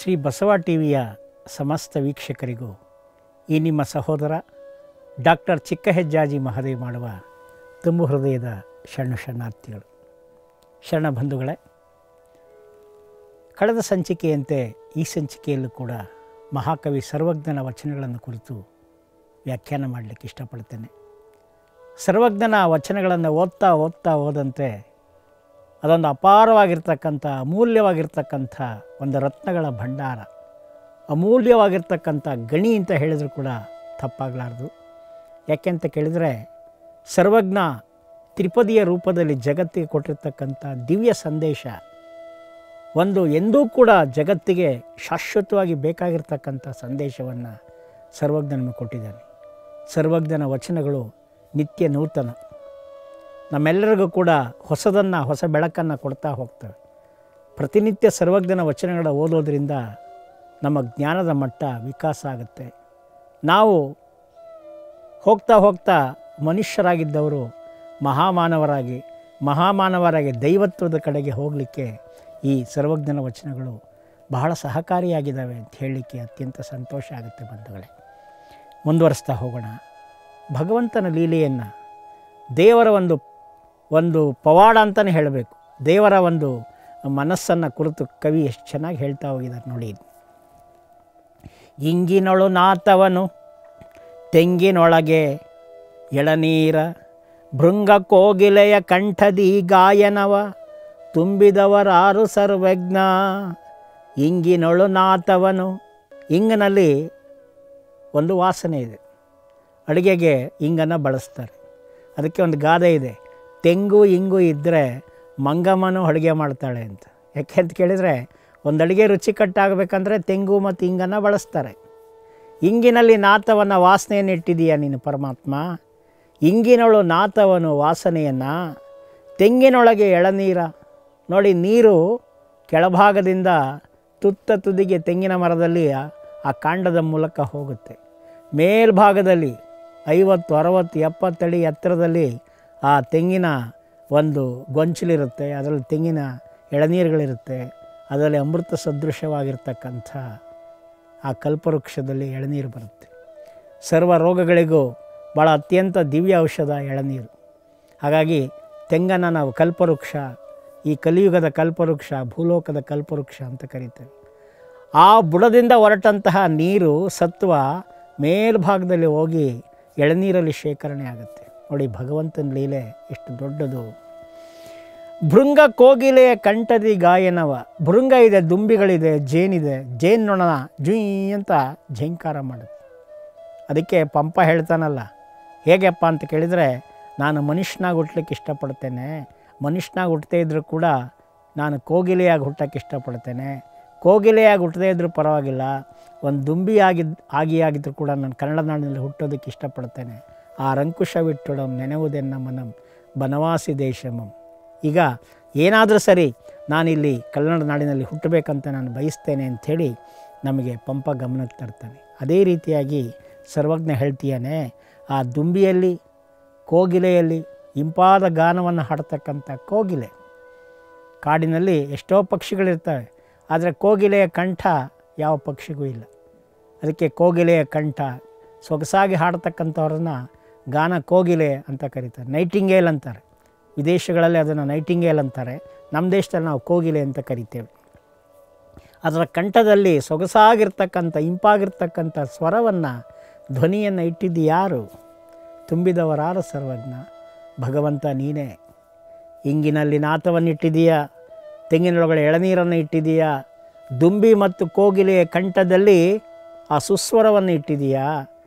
Shri Basava T ವಿಯ ಸಮಸ್ತ ವೀಕ್ಷಕರಿಗೂ ಈ ನಿಮ್ಮ ಸಹೋದರ ಡಾಕ್ಟರ್ ಚಿಕ್ಕಹೆಜ್ಜಾಜಿ ಮಹದೇವ್ ಮಾಡುವ ತುಂಬು ಹೃದಯದ ಶರಣು ಶರಣಾರ್ಥಿಗಳು ಶರಣ ಬಂಧುಗಳೇ ಕಳೆದ ಸಂಚಿಕೆಯಂತೆ ಈ ಸಂಚಿಕೆಯಲ್ಲೂ ಕೂಡ ಮಹಾಕವಿ ಸರ್ವಜ್ಞನ ವಚನಗಳನ್ನು ಕುರಿತು ವ್ಯಾಖ್ಯಾನ ಮಾಡಲಿಕ್ಕೆ ಇಷ್ಟಪಡ್ತೇನೆ ಸರ್ವಜ್ಞನ ವಚನಗಳನ್ನು ಓದ್ತಾ ಓದ್ತಾ ಹೋದಂತೆ ಅದೊಂದು ಅಪಾರವಾಗಿರ್ತಕ್ಕಂಥ ಅಮೂಲ್ಯವಾಗಿರ್ತಕ್ಕಂಥ ಒಂದು ರತ್ನಗಳ ಭಂಡಾರ ಅಮೂಲ್ಯವಾಗಿರ್ತಕ್ಕಂಥ ಗಣಿ ಅಂತ ಹೇಳಿದರೂ ಕೂಡ ತಪ್ಪಾಗಲಾರ್ದು ಯಾಕೆಂತ ಕೇಳಿದರೆ ಸರ್ವಜ್ಞ ತ್ರಿಪದಿಯ ರೂಪದಲ್ಲಿ ಜಗತ್ತಿಗೆ ಕೊಟ್ಟಿರ್ತಕ್ಕಂಥ ದಿವ್ಯ ಸಂದೇಶ ಒಂದು ಎಂದೂ ಕೂಡ ಜಗತ್ತಿಗೆ ಶಾಶ್ವತವಾಗಿ ಬೇಕಾಗಿರ್ತಕ್ಕಂಥ ಸಂದೇಶವನ್ನು ಸರ್ವಜ್ಞ ನಮಗೆ ಕೊಟ್ಟಿದ್ದಾನೆ ಸರ್ವಜ್ಞನ ವಚನಗಳು ನಿತ್ಯ ನೂತನ ನಮ್ಮೆಲ್ಲರಿಗೂ ಕೂಡ ಹೊಸದನ್ನು ಹೊಸ ಬೆಳಕನ್ನು ಕೊಡ್ತಾ ಹೋಗ್ತವೆ ಪ್ರತಿನಿತ್ಯ ಸರ್ವಜ್ಞನ ವಚನಗಳ ಓದೋದ್ರಿಂದ ನಮ್ಮ ಜ್ಞಾನದ ಮಟ್ಟ ವಿಕಾಸ ಆಗುತ್ತೆ ನಾವು ಹೋಗ್ತಾ ಹೋಗ್ತಾ ಮನುಷ್ಯರಾಗಿದ್ದವರು ಮಹಾಮಾನವರಾಗಿ ಮಹಾಮಾನವರಾಗಿ ದೈವತ್ವದ ಕಡೆಗೆ ಹೋಗಲಿಕ್ಕೆ ಈ ಸರ್ವಜ್ಞನ ವಚನಗಳು ಬಹಳ ಸಹಕಾರಿಯಾಗಿದ್ದಾವೆ ಅಂತ ಹೇಳಲಿಕ್ಕೆ ಅತ್ಯಂತ ಸಂತೋಷ ಆಗುತ್ತೆ ಬಂಧುಗಳೇ ಮುಂದುವರಿಸ್ತಾ ಹೋಗೋಣ ಭಗವಂತನ ಲೀಲೆಯನ್ನು ದೇವರ ಒಂದು ಒಂದು ಪವಾಡ ಅಂತಲೇ ಹೇಳಬೇಕು ದೇವರ ಒಂದು ಮನಸ್ಸನ್ನು ಕುರಿತು ಕವಿ ಎಷ್ಟು ಚೆನ್ನಾಗಿ ಹೇಳ್ತಾ ಹೋಗಿದ್ದಾರೆ ನೋಡಿ ಇಂಗಿನೊಳು ನಾತವನು ತೆಂಗಿನೊಳಗೆ ಎಳನೀರ ಭೃಂಗ ಕೋಗಿಲೆಯ ಕಂಠದಿ ಗಾಯನವ ತುಂಬಿದವರಾರು ಸರ್ವಜ್ಞ ಇಂಗಿನೊಳು ನಾತವನು ಇಂಗಿನಲ್ಲಿ ಒಂದು ವಾಸನೆ ಇದೆ ಅಡುಗೆಗೆ ಇಂಗನ್ನು ಬಳಸ್ತಾರೆ ಅದಕ್ಕೆ ಒಂದು ಗಾದೆ ಇದೆ ತೆಂಗು ಇಂಗು ಇದ್ದರೆ ಮಂಗಮ್ಮನೂ ಅಡುಗೆ ಮಾಡ್ತಾಳೆ ಅಂತ ಯಾಕೆ ಅಂತ ಕೇಳಿದರೆ ಒಂದು ಅಡುಗೆ ರುಚಿಕಟ್ಟಾಗಬೇಕಂದ್ರೆ ತೆಂಗು ಮತ್ತು ಇಂಗನ್ನು ಬಳಸ್ತಾರೆ ಇಂಗಿನಲ್ಲಿ ನಾತವನ್ನು ವಾಸನೆಯನ್ನು ಇಟ್ಟಿದೀಯ ನೀನು ಪರಮಾತ್ಮ ಇಂಗಿನೊಳು ನಾತವನು ವಾಸನೆಯನ್ನು ತೆಂಗಿನೊಳಗೆ ಎಳನೀರ ನೋಡಿ ನೀರು ಕೆಳಭಾಗದಿಂದ ತುತ್ತ ತುದಿಗೆ ತೆಂಗಿನ ಮರದಲ್ಲಿ ಆ ಕಾಂಡದ ಮೂಲಕ ಹೋಗುತ್ತೆ ಮೇಲ್ಭಾಗದಲ್ಲಿ ಐವತ್ತು ಅರವತ್ತು ಎಪ್ಪತ್ತಡಿ ಎತ್ತರದಲ್ಲಿ ಆ ತೆಂಗಿನ ಒಂದು ಗೊಂಚಲಿರುತ್ತೆ ಅದರಲ್ಲಿ ತೆಂಗಿನ ಎಳನೀರುಗಳಿರುತ್ತೆ ಅದರಲ್ಲಿ ಅಮೃತ ಸದೃಶವಾಗಿರ್ತಕ್ಕಂಥ ಆ ಕಲ್ಪವೃಕ್ಷದಲ್ಲಿ ಎಳನೀರು ಬರುತ್ತೆ ಸರ್ವ ರೋಗಗಳಿಗೂ ಭಾಳ ಅತ್ಯಂತ ದಿವ್ಯ ಔಷಧ ಎಳನೀರು ಹಾಗಾಗಿ ತೆಂಗನ್ನು ನಾವು ಕಲ್ಪವೃಕ್ಷ ಈ ಕಲಿಯುಗದ ಕಲ್ಪವೃಕ್ಷ ಭೂಲೋಕದ ಕಲ್ಪವೃಕ್ಷ ಅಂತ ಕರಿತೇವೆ ಆ ಬುಡದಿಂದ ಹೊರಟಂತಹ ನೀರು ಸತ್ವ ಮೇಲ್ಭಾಗದಲ್ಲಿ ಹೋಗಿ ಎಳನೀರಲ್ಲಿ ಶೇಖರಣೆ ಆಗುತ್ತೆ ನೋಡಿ ಭಗವಂತನ ಲೀಲೆ ಎಷ್ಟು ದೊಡ್ಡದು ಭೃಂಗ ಕೋಗಿಲೆಯ ಕಂಠದಿ ಗಾಯನವ ಭೃಂಗ ಇದೆ ದುಂಬಿಗಳಿದೆ ಜೇನಿದೆ ಜೇನ್ನೊಣ ಜುಯ್ ಅಂತ ಝೇಂಕಾರ ಮಾಡುತ್ತೆ ಅದಕ್ಕೆ ಪಂಪ ಹೇಳ್ತಾನಲ್ಲ ಹೇಗೆಪ್ಪ ಅಂತ ಕೇಳಿದರೆ ನಾನು ಮನುಷ್ಯನಾಗಿ ಹುಟ್ಲಿಕ್ಕೆ ಇಷ್ಟಪಡ್ತೇನೆ ಮನುಷ್ಯನಾಗಿ ಹುಟ್ಟದೇ ಇದ್ದರೂ ಕೂಡ ನಾನು ಕೋಗಿಲೆಯಾಗಿ ಹುಟ್ಟಕ್ಕೆ ಇಷ್ಟಪಡ್ತೇನೆ ಕೋಗಿಲೆಯಾಗಿ ಹುಟ್ಟದೇ ಇದ್ದರೂ ಪರವಾಗಿಲ್ಲ ಒಂದು ದುಂಬಿ ಆಗಿದ್ದು ಆಗಿ ಆಗಿದ್ದರೂ ಕೂಡ ನಾನು ಕನ್ನಡ ನಾಡಿನಲ್ಲಿ ಹುಟ್ಟೋದಕ್ಕೆ ಇಷ್ಟಪಡ್ತೇನೆ ಆ ರಂಕುಶವಿಟ್ಟೊಡಂ ನೆನೆವುದೆನ್ನ ಮನಂ ಬನವಾಸಿ ದೇಶಮಂ ಈಗ ಏನಾದರೂ ಸರಿ ನಾನಿಲ್ಲಿ ಕನ್ನಡ ನಾಡಿನಲ್ಲಿ ಹುಟ್ಟಬೇಕಂತ ನಾನು ಬಯಸ್ತೇನೆ ಅಂಥೇಳಿ ನಮಗೆ ಪಂಪ ಗಮನಕ್ಕೆ ತರ್ತಾನೆ ಅದೇ ರೀತಿಯಾಗಿ ಸರ್ವಜ್ಞ ಹೇಳ್ತೀಯಾನೆ ಆ ದುಂಬಿಯಲ್ಲಿ ಕೋಗಿಲೆಯಲ್ಲಿ ಇಂಪಾದ ಗಾನವನ್ನು ಹಾಡ್ತಕ್ಕಂಥ ಕೋಗಿಲೆ ಕಾಡಿನಲ್ಲಿ ಎಷ್ಟೋ ಪಕ್ಷಿಗಳಿರ್ತವೆ ಆದರೆ ಕೋಗಿಲೆಯ ಕಂಠ ಯಾವ ಪಕ್ಷಿಗೂ ಇಲ್ಲ ಅದಕ್ಕೆ ಕೋಗಿಲೆಯ ಕಂಠ ಸೊಗಸಾಗಿ ಹಾಡ್ತಕ್ಕಂಥವ್ರನ್ನ ಗಾನ ಕೋಗಿಲೆ ಅಂತ ಕರೀತಾರೆ ನೈಟಿಂಗೇಲ್ ಅಂತಾರೆ ವಿದೇಶಗಳಲ್ಲಿ ಅದನ್ನು ನೈಟಿಂಗೇಲ್ ಅಂತಾರೆ ನಮ್ಮ ದೇಶದಲ್ಲಿ ನಾವು ಕೋಗಿಲೆ ಅಂತ ಕರಿತೇವೆ ಅದರ ಕಂಠದಲ್ಲಿ ಸೊಗಸಾಗಿರ್ತಕ್ಕಂಥ ಇಂಪಾಗಿರ್ತಕ್ಕಂಥ ಸ್ವರವನ್ನು ಧ್ವನಿಯನ್ನು ಇಟ್ಟಿದ್ದು ಯಾರು ತುಂಬಿದವರಾರು ಸರ್ವಜ್ಞ ಭಗವಂತ ನೀನೇ ಇಂಗಿನಲ್ಲಿ ನಾತವನ್ನು ಇಟ್ಟಿದೀಯಾ ತೆಂಗಿನೊಳಗಡೆ ಎಳನೀರನ್ನು ಇಟ್ಟಿದೀಯಾ ದುಂಬಿ ಮತ್ತು ಕೋಗಿಲೆಯ ಕಂಠದಲ್ಲಿ ಆ ಸುಸ್ವರವನ್ನು ಇಟ್ಟಿದೀಯಾ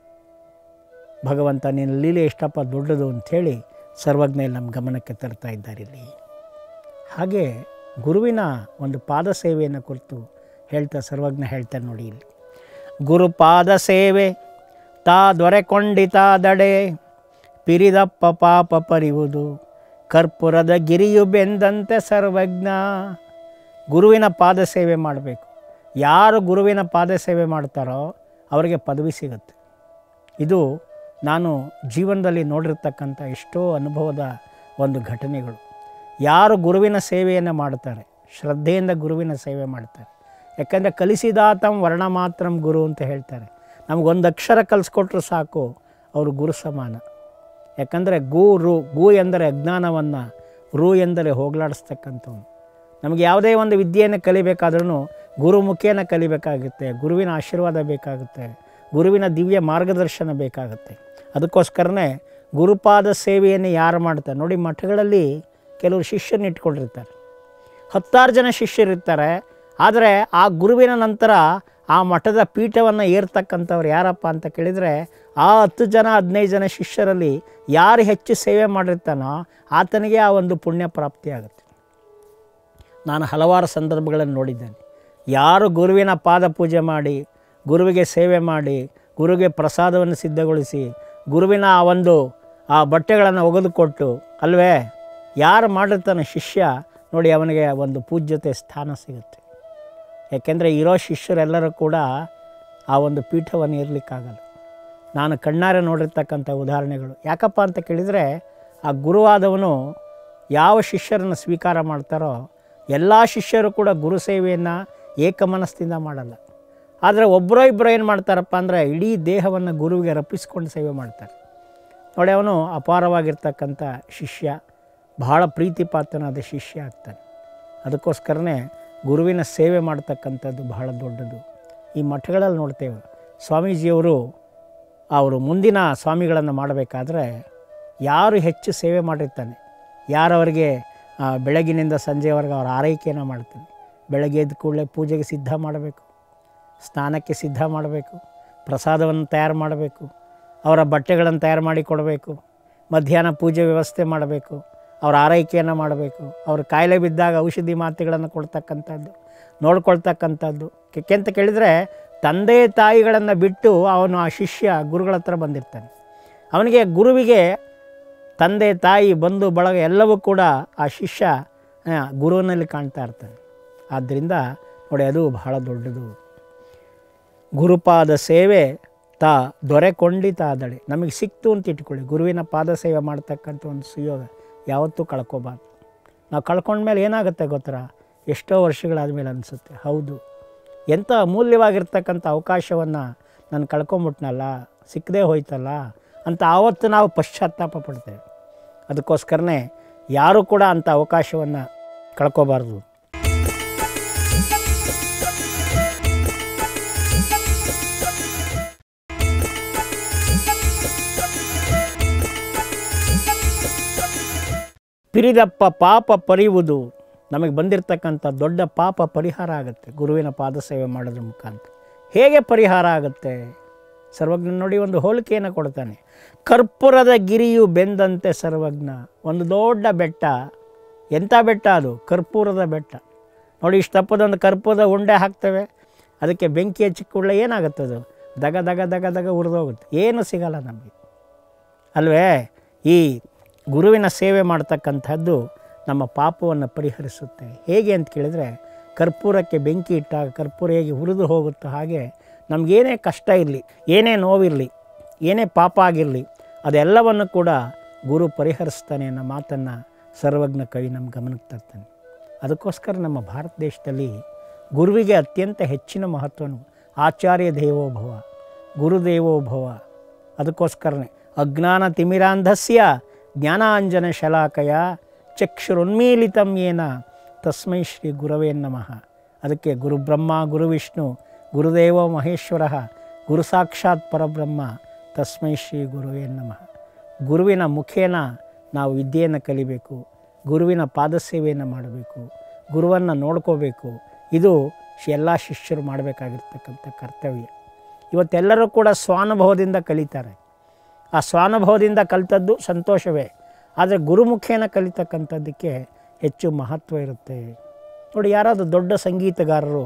ಭಗವಂತ ನಿನ್ನ ಲೀಲೆ ಎಷ್ಟಪ್ಪ ದೊಡ್ಡದು ಅಂಥೇಳಿ ಸರ್ವಜ್ಞ ಇಲ್ಲಿ ನಮ್ಮ ಗಮನಕ್ಕೆ ತರ್ತಾ ಇದ್ದಾರೆ ಇಲ್ಲಿ ಹಾಗೆ ಗುರುವಿನ ಒಂದು ಪಾದ ಸೇವೆಯನ್ನು ಕುರಿತು ಹೇಳ್ತಾ ಸರ್ವಜ್ಞ ಹೇಳ್ತಾರೆ ನೋಡಿ ಇಲ್ಲಿ ಗುರುಪಾದ ಸೇವೆ ತಾ ದೊರೆಕೊಂಡಿತ ದಡೆ ಪಿರಿದಪ್ಪ ಪಾಪ ಪರಿಯುವುದು ಕರ್ಪೂರದ ಗಿರಿಯು ಬೆಂದಂತೆ ಸರ್ವಜ್ಞ ಗುರುವಿನ ಪಾದ ಸೇವೆ ಮಾಡಬೇಕು ಯಾರು ಗುರುವಿನ ಪಾದ ಸೇವೆ ಮಾಡ್ತಾರೋ ಅವರಿಗೆ ಪದವಿ ಸಿಗುತ್ತೆ ಇದು ನಾನು ಜೀವನದಲ್ಲಿ ನೋಡಿರ್ತಕ್ಕಂಥ ಎಷ್ಟೋ ಅನುಭವದ ಒಂದು ಘಟನೆಗಳು ಯಾರು ಗುರುವಿನ ಸೇವೆಯನ್ನು ಮಾಡ್ತಾರೆ ಶ್ರದ್ಧೆಯಿಂದ ಗುರುವಿನ ಸೇವೆ ಮಾಡ್ತಾರೆ ಯಾಕಂದರೆ ಕಲಿಸಿದಾತಂ ವರ್ಣ ಮಾತ್ರಂ ಗುರು ಅಂತ ಹೇಳ್ತಾರೆ ನಮಗೊಂದು ಅಕ್ಷರ ಕಲಿಸ್ಕೊಟ್ರು ಸಾಕು ಅವರು ಗುರು ಸಮಾನ ಯಾಕಂದರೆ ಗು ರು ಗು ಎಂದರೆ ಅಜ್ಞಾನವನ್ನು ರು ಎಂದರೆ ಹೋಗಲಾಡಿಸ್ತಕ್ಕಂಥವ್ನು ನಮಗೆ ಯಾವುದೇ ಒಂದು ವಿದ್ಯೆಯನ್ನು ಕಲಿಬೇಕಾದ್ರೂ ಗುರು ಮುಖೇನ ಕಲಿಬೇಕಾಗುತ್ತೆ ಗುರುವಿನ ಆಶೀರ್ವಾದ ಬೇಕಾಗುತ್ತೆ ಗುರುವಿನ ದಿವ್ಯ ಮಾರ್ಗದರ್ಶನ ಬೇಕಾಗುತ್ತೆ ಅದಕ್ಕೋಸ್ಕರನೇ ಗುರುಪಾದ ಸೇವೆಯನ್ನು ಯಾರು ಮಾಡ್ತಾರೆ ನೋಡಿ ಮಠಗಳಲ್ಲಿ ಕೆಲವರು ಶಿಷ್ಯರನ್ನ ಇಟ್ಕೊಂಡಿರ್ತಾರೆ ಹತ್ತಾರು ಜನ ಶಿಷ್ಯರಿರ್ತಾರೆ ಆದರೆ ಆ ಗುರುವಿನ ನಂತರ ಆ ಮಠದ ಪೀಠವನ್ನು ಏರ್ತಕ್ಕಂಥವ್ರು ಯಾರಪ್ಪ ಅಂತ ಕೇಳಿದರೆ ಆ ಹತ್ತು ಜನ ಹದಿನೈದು ಜನ ಶಿಷ್ಯರಲ್ಲಿ ಯಾರು ಹೆಚ್ಚು ಸೇವೆ ಮಾಡಿರ್ತಾನೋ ಆತನಿಗೆ ಆ ಒಂದು ಪುಣ್ಯ ಪ್ರಾಪ್ತಿಯಾಗುತ್ತೆ ನಾನು ಹಲವಾರು ಸಂದರ್ಭಗಳನ್ನು ನೋಡಿದ್ದೇನೆ ಯಾರು ಗುರುವಿನ ಪಾದ ಪೂಜೆ ಮಾಡಿ ಗುರುವಿಗೆ ಸೇವೆ ಮಾಡಿ ಗುರುವಿಗೆ ಪ್ರಸಾದವನ್ನು ಸಿದ್ಧಗೊಳಿಸಿ ಗುರುವಿನ ಆ ಒಂದು ಆ ಬಟ್ಟೆಗಳನ್ನು ಒಗೆದುಕೊಟ್ಟು ಅಲ್ವೇ ಯಾರು ಮಾಡಿರ್ತಾನೆ ಶಿಷ್ಯ ನೋಡಿ ಅವನಿಗೆ ಒಂದು ಪೂಜ್ಯತೆ ಸ್ಥಾನ ಸಿಗುತ್ತೆ ಯಾಕೆಂದರೆ ಇರೋ ಶಿಷ್ಯರೆಲ್ಲರೂ ಕೂಡ ಆ ಒಂದು ಪೀಠವನ್ನು ಇರಲಿಕ್ಕಾಗಲ್ಲ ನಾನು ಕಣ್ಣಾರೆ ನೋಡಿರ್ತಕ್ಕಂಥ ಉದಾಹರಣೆಗಳು ಯಾಕಪ್ಪ ಅಂತ ಕೇಳಿದರೆ ಆ ಗುರುವಾದವನು ಯಾವ ಶಿಷ್ಯರನ್ನು ಸ್ವೀಕಾರ ಮಾಡ್ತಾರೋ ಎಲ್ಲ ಶಿಷ್ಯರು ಕೂಡ ಗುರು ಸೇವೆಯನ್ನು ಏಕಮನಸ್ಸಿಂದ ಮಾಡಲ್ಲ ಆದರೆ ಒಬ್ಬರೋ ಇಬ್ಬರೋ ಏನು ಮಾಡ್ತಾರಪ್ಪ ಅಂದರೆ ಇಡೀ ದೇಹವನ್ನು ಗುರುವಿಗೆ ರಪ್ಪಿಸ್ಕೊಂಡು ಸೇವೆ ಮಾಡ್ತಾರೆ ನೋಡಿ ಅವನು ಅಪಾರವಾಗಿರ್ತಕ್ಕಂಥ ಶಿಷ್ಯ ಬಹಳ ಪ್ರೀತಿಪಾತ್ರನಾದ ಶಿಷ್ಯ ಆಗ್ತಾನೆ ಅದಕ್ಕೋಸ್ಕರನೇ ಗುರುವಿನ ಸೇವೆ ಮಾಡ್ತಕ್ಕಂಥದ್ದು ಬಹಳ ದೊಡ್ಡದು ಈ ಮಠಗಳಲ್ಲಿ ನೋಡ್ತೇವೆ ಸ್ವಾಮೀಜಿಯವರು ಅವರು ಮುಂದಿನ ಸ್ವಾಮಿಗಳನ್ನು ಮಾಡಬೇಕಾದ್ರೆ ಯಾರು ಹೆಚ್ಚು ಸೇವೆ ಮಾಡಿರ್ತಾನೆ ಯಾರವರಿಗೆ ಆ, ಬೆಳಗಿನಿಂದ ಸಂಜೆವರೆಗೆ ಅವರ ಆರೈಕೆಯನ್ನು ಮಾಡ್ತಾನೆ ಬೆಳಗ್ಗೆ ಎದ್ದ ಕೂಡಲೇ ಪೂಜೆಗೆ ಸಿದ್ಧ ಮಾಡಬೇಕು ಸ್ನಾನಕ್ಕೆ ಸಿದ್ಧ ಮಾಡಬೇಕು ಪ್ರಸಾದವನ್ನು ತಯಾರು ಮಾಡಬೇಕು ಅವರ ಬಟ್ಟೆಗಳನ್ನು ತಯಾರು ಮಾಡಿ ಕೊಡಬೇಕು ಮಧ್ಯಾಹ್ನ ಪೂಜೆ ವ್ಯವಸ್ಥೆ ಮಾಡಬೇಕು ಅವರ ಆರೈಕೆಯನ್ನು ಮಾಡಬೇಕು ಅವರು ಕಾಯಿಲೆ ಬಿದ್ದಾಗ ಔಷಧಿ ಮಾತ್ರೆಗಳನ್ನು ಕೊಡ್ತಕ್ಕಂಥದ್ದು ನೋಡ್ಕೊಳ್ತಕ್ಕಂಥದ್ದು ಯಾಕೆ ಅಂತ ಕೇಳಿದರೆ ತಂದೆ ತಾಯಿಗಳನ್ನು ಬಿಟ್ಟು ಅವನು ಆ ಶಿಷ್ಯ ಗುರುಗಳ ಹತ್ರ ಬಂದಿರ್ತಾನೆ ಅವನಿಗೆ ಗುರುವಿಗೆ ತಂದೆ ತಾಯಿ ಬಂಧು ಬಳಗ ಎಲ್ಲವೂ ಕೂಡ ಆ ಶಿಷ್ಯ ಆ, ಗುರುವಿನಲ್ಲಿ ಕಾಣ್ತಾ ಇರ್ತಾನೆ ಆದ್ದರಿಂದ ನೋಡಿ ಅದು ಬಹಳ ದೊಡ್ಡದು ಗುರುಪಾದ ಸೇವೆ ತಾ ದೊರೆಕೊಂಡಿತಾದಳೆ ನಮಗೆ ಸಿಕ್ತು ಅಂತ ಇಟ್ಕೊಳ್ಳಿ ಗುರುವಿನ ಪಾದ ಸೇವೆ ಮಾಡ್ತಕ್ಕಂಥ ಒಂದು ಸುಯೋಗ ಯಾವತ್ತೂ ಕಳ್ಕೊಬಾರ್ದು ನಾವು ಕಳ್ಕೊಂಡ್ಮೇಲೆ ಏನಾಗುತ್ತೆ ಗೊತ್ತರ ಎಷ್ಟೋ ವರ್ಷಗಳಾದಮೇಲೆ ಅನಿಸುತ್ತೆ ಹೌದು ಎಂಥ ಅಮೂಲ್ಯವಾಗಿರ್ತಕ್ಕಂಥ ಅವಕಾಶವನ್ನು ನಾನು ಕಳ್ಕೊಂಬಿಟ್ನಲ್ಲ ಸಿಕ್ಕದೇ ಹೋಯ್ತಲ್ಲ ಅಂತ ಆವತ್ತು ನಾವು ಪಶ್ಚಾತ್ತಾಪ ಪಡ್ತೇವೆ ಅದಕ್ಕೋಸ್ಕರನೇ ಯಾರೂ ಕೂಡ ಅಂಥ ಅವಕಾಶವನ್ನು ಕಳ್ಕೊಬಾರ್ದು ಪಿರಿದಪ್ಪ ಪಾಪ ಪರಿಯುವುದು ನಮಗೆ ಬಂದಿರತಕ್ಕಂಥ ದೊಡ್ಡ ಪಾಪ ಪರಿಹಾರ ಆಗುತ್ತೆ ಗುರುವಿನ ಪಾದ ಸೇವೆ ಮಾಡೋದ್ರ ಮುಖಾಂತರ ಹೇಗೆ ಪರಿಹಾರ ಆಗುತ್ತೆ ಸರ್ವಜ್ಞ ನೋಡಿ ಒಂದು ಹೋಲಿಕೆಯನ್ನು ಕೊಡ್ತಾನೆ ಕರ್ಪೂರದ ಗಿರಿಯು ಬೆಂದಂತೆ ಸರ್ವಜ್ಞ ಒಂದು ದೊಡ್ಡ ಬೆಟ್ಟ ಎಂಥ ಬೆಟ್ಟ ಅದು ಕರ್ಪೂರದ ಬೆಟ್ಟ ನೋಡಿ ಇಷ್ಟಪ್ಪದೊಂದು ಕರ್ಪೂರದ ಉಂಡೆ ಹಾಕ್ತೇವೆ ಅದಕ್ಕೆ ಬೆಂಕಿ ಹಚ್ಚಿ ಕೂಡಲೇ ಏನಾಗುತ್ತೆ ಅದು ದಗ ದಗ ದಗ ದಗ ಉರಿದೋಗುತ್ತೆ ಏನು ಸಿಗಲ್ಲ ನಮಗೆ ಅಲ್ವೇ ಈ ಗುರುವಿನ ಸೇವೆ ಮಾಡ್ತಕ್ಕಂಥದ್ದು ನಮ್ಮ ಪಾಪವನ್ನು ಪರಿಹರಿಸುತ್ತೆ ಹೇಗೆ ಅಂತ ಕೇಳಿದರೆ ಕರ್ಪೂರಕ್ಕೆ ಬೆಂಕಿ ಇಟ್ಟಾಗ ಕರ್ಪೂರ ಹೇಗೆ ಹುರಿದು ಹೋಗುತ್ತೋ ಹಾಗೆ ನಮಗೇನೇ ಕಷ್ಟ ಇರಲಿ ಏನೇ ನೋವಿರಲಿ ಏನೇ ಪಾಪ ಆಗಿರಲಿ ಅದೆಲ್ಲವನ್ನು ಕೂಡ ಗುರು ಪರಿಹರಿಸ್ತಾನೆ ಅನ್ನೋ ಮಾತನ್ನು ಸರ್ವಜ್ಞ ಕವಿ ನಮ್ಮ ಗಮನಕ್ಕೆ ತರ್ತಾನೆ ಅದಕ್ಕೋಸ್ಕರ ನಮ್ಮ ಭಾರತ ದೇಶದಲ್ಲಿ ಗುರುವಿಗೆ ಅತ್ಯಂತ ಹೆಚ್ಚಿನ ಮಹತ್ವನು ಆಚಾರ್ಯ ದೇವೋಭವ ಗುರುದೇವೋಭವ ಅದಕ್ಕೋಸ್ಕರನೇ ಅಜ್ಞಾನ ತಿಮಿರಾಂಧಸ್ಯ ಜ್ಞಾನಾಂಜನ ಶಲಾಕಯ ಚಕ್ಷುರುನ್ಮೀಲಿತಂ ಏನ ತಸ್ಮೈ ಶ್ರೀ ಗುರವೇ ನಮಃ ಅದಕ್ಕೆ ಗುರುಬ್ರಹ್ಮ ಗುರುವಿಷ್ಣು ಗುರುದೇವ ಮಹೇಶ್ವರ ಗುರು ಸಾಕ್ಷಾತ್ ಪರಬ್ರಹ್ಮ ತಸ್ಮೈ ಶ್ರೀ ಗುರುವೇ ನಮಃ ಗುರುವಿನ ಮುಖೇನ ನಾವು ವಿದ್ಯೆಯನ್ನು ಕಲಿಬೇಕು ಗುರುವಿನ ಪಾದಸೇವೆಯನ್ನು ಮಾಡಬೇಕು ಗುರುವನ್ನು ನೋಡ್ಕೋಬೇಕು ಇದು ಎಲ್ಲ ಶಿಷ್ಯರು ಮಾಡಬೇಕಾಗಿರ್ತಕ್ಕಂಥ ಕರ್ತವ್ಯ ಇವತ್ತೆಲ್ಲರೂ ಕೂಡ ಸ್ವಾನುಭವದಿಂದ ಕಲಿತಾರೆ ಆ ಸ್ವಾನುಭವದಿಂದ ಕಲಿತದ್ದು ಸಂತೋಷವೇ ಆದರೆ ಗುರುಮುಖೇನ ಕಲಿತಕ್ಕಂಥದ್ದಕ್ಕೆ ಹೆಚ್ಚು ಮಹತ್ವ ಇರುತ್ತೆ ನೋಡಿ ಯಾರಾದರೂ ದೊಡ್ಡ ಸಂಗೀತಗಾರರು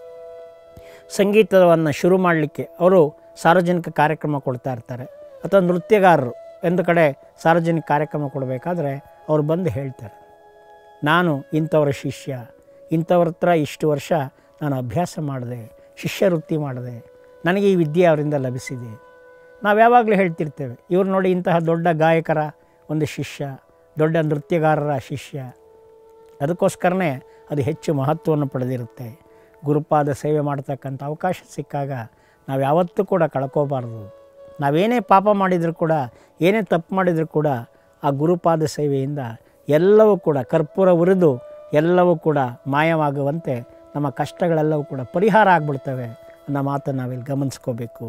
ಸಂಗೀತವನ್ನು ಶುರು ಮಾಡಲಿಕ್ಕೆ ಅವರು ಸಾರ್ವಜನಿಕ ಕಾರ್ಯಕ್ರಮ ಕೊಡ್ತಾ ಇರ್ತಾರೆ ಅಥವಾ ನೃತ್ಯಗಾರರು ಒಂದು ಕಡೆ ಸಾರ್ವಜನಿಕ ಕಾರ್ಯಕ್ರಮ ಕೊಡಬೇಕಾದ್ರೆ ಅವ್ರು ಬಂದು ಹೇಳ್ತಾರೆ ನಾನು ಇಂಥವರ ಶಿಷ್ಯ ಇಂಥವ್ರ ಹತ್ರ ಇಷ್ಟು ವರ್ಷ ನಾನು ಅಭ್ಯಾಸ ಮಾಡಿದೆ ಶಿಷ್ಯ ವೃತ್ತಿ ಮಾಡಿದೆ ನನಗೆ ಈ ವಿದ್ಯೆ ಅವರಿಂದ ಲಭಿಸಿದೆ ನಾವು ಯಾವಾಗಲೂ ಹೇಳ್ತಿರ್ತೇವೆ ಇವ್ರು ನೋಡಿ ಇಂತಹ ದೊಡ್ಡ ಗಾಯಕರ ಒಂದು ಶಿಷ್ಯ ದೊಡ್ಡ ನೃತ್ಯಗಾರರ ಶಿಷ್ಯ ಅದಕ್ಕೋಸ್ಕರನೇ ಅದು ಹೆಚ್ಚು ಮಹತ್ವವನ್ನು ಪಡೆದಿರುತ್ತೆ ಗುರುಪಾದ ಸೇವೆ ಮಾಡ್ತಕ್ಕಂಥ ಅವಕಾಶ ಸಿಕ್ಕಾಗ ನಾವು ಯಾವತ್ತೂ ಕೂಡ ಕಳ್ಕೋಬಾರ್ದು ನಾವೇನೇ ಪಾಪ ಮಾಡಿದರೂ ಕೂಡ ಏನೇ ತಪ್ಪು ಮಾಡಿದರೂ ಕೂಡ ಆ ಗುರುಪಾದ ಸೇವೆಯಿಂದ ಎಲ್ಲವೂ ಕೂಡ ಕರ್ಪೂರ ಉರಿದು ಎಲ್ಲವೂ ಕೂಡ ಮಾಯವಾಗುವಂತೆ ನಮ್ಮ ಕಷ್ಟಗಳೆಲ್ಲವೂ ಕೂಡ ಪರಿಹಾರ ಆಗಿಬಿಡ್ತವೆ ಅನ್ನೋ ಮಾತನ್ನು ನಾವಿಲ್ಲಿ ಗಮನಿಸ್ಕೋಬೇಕು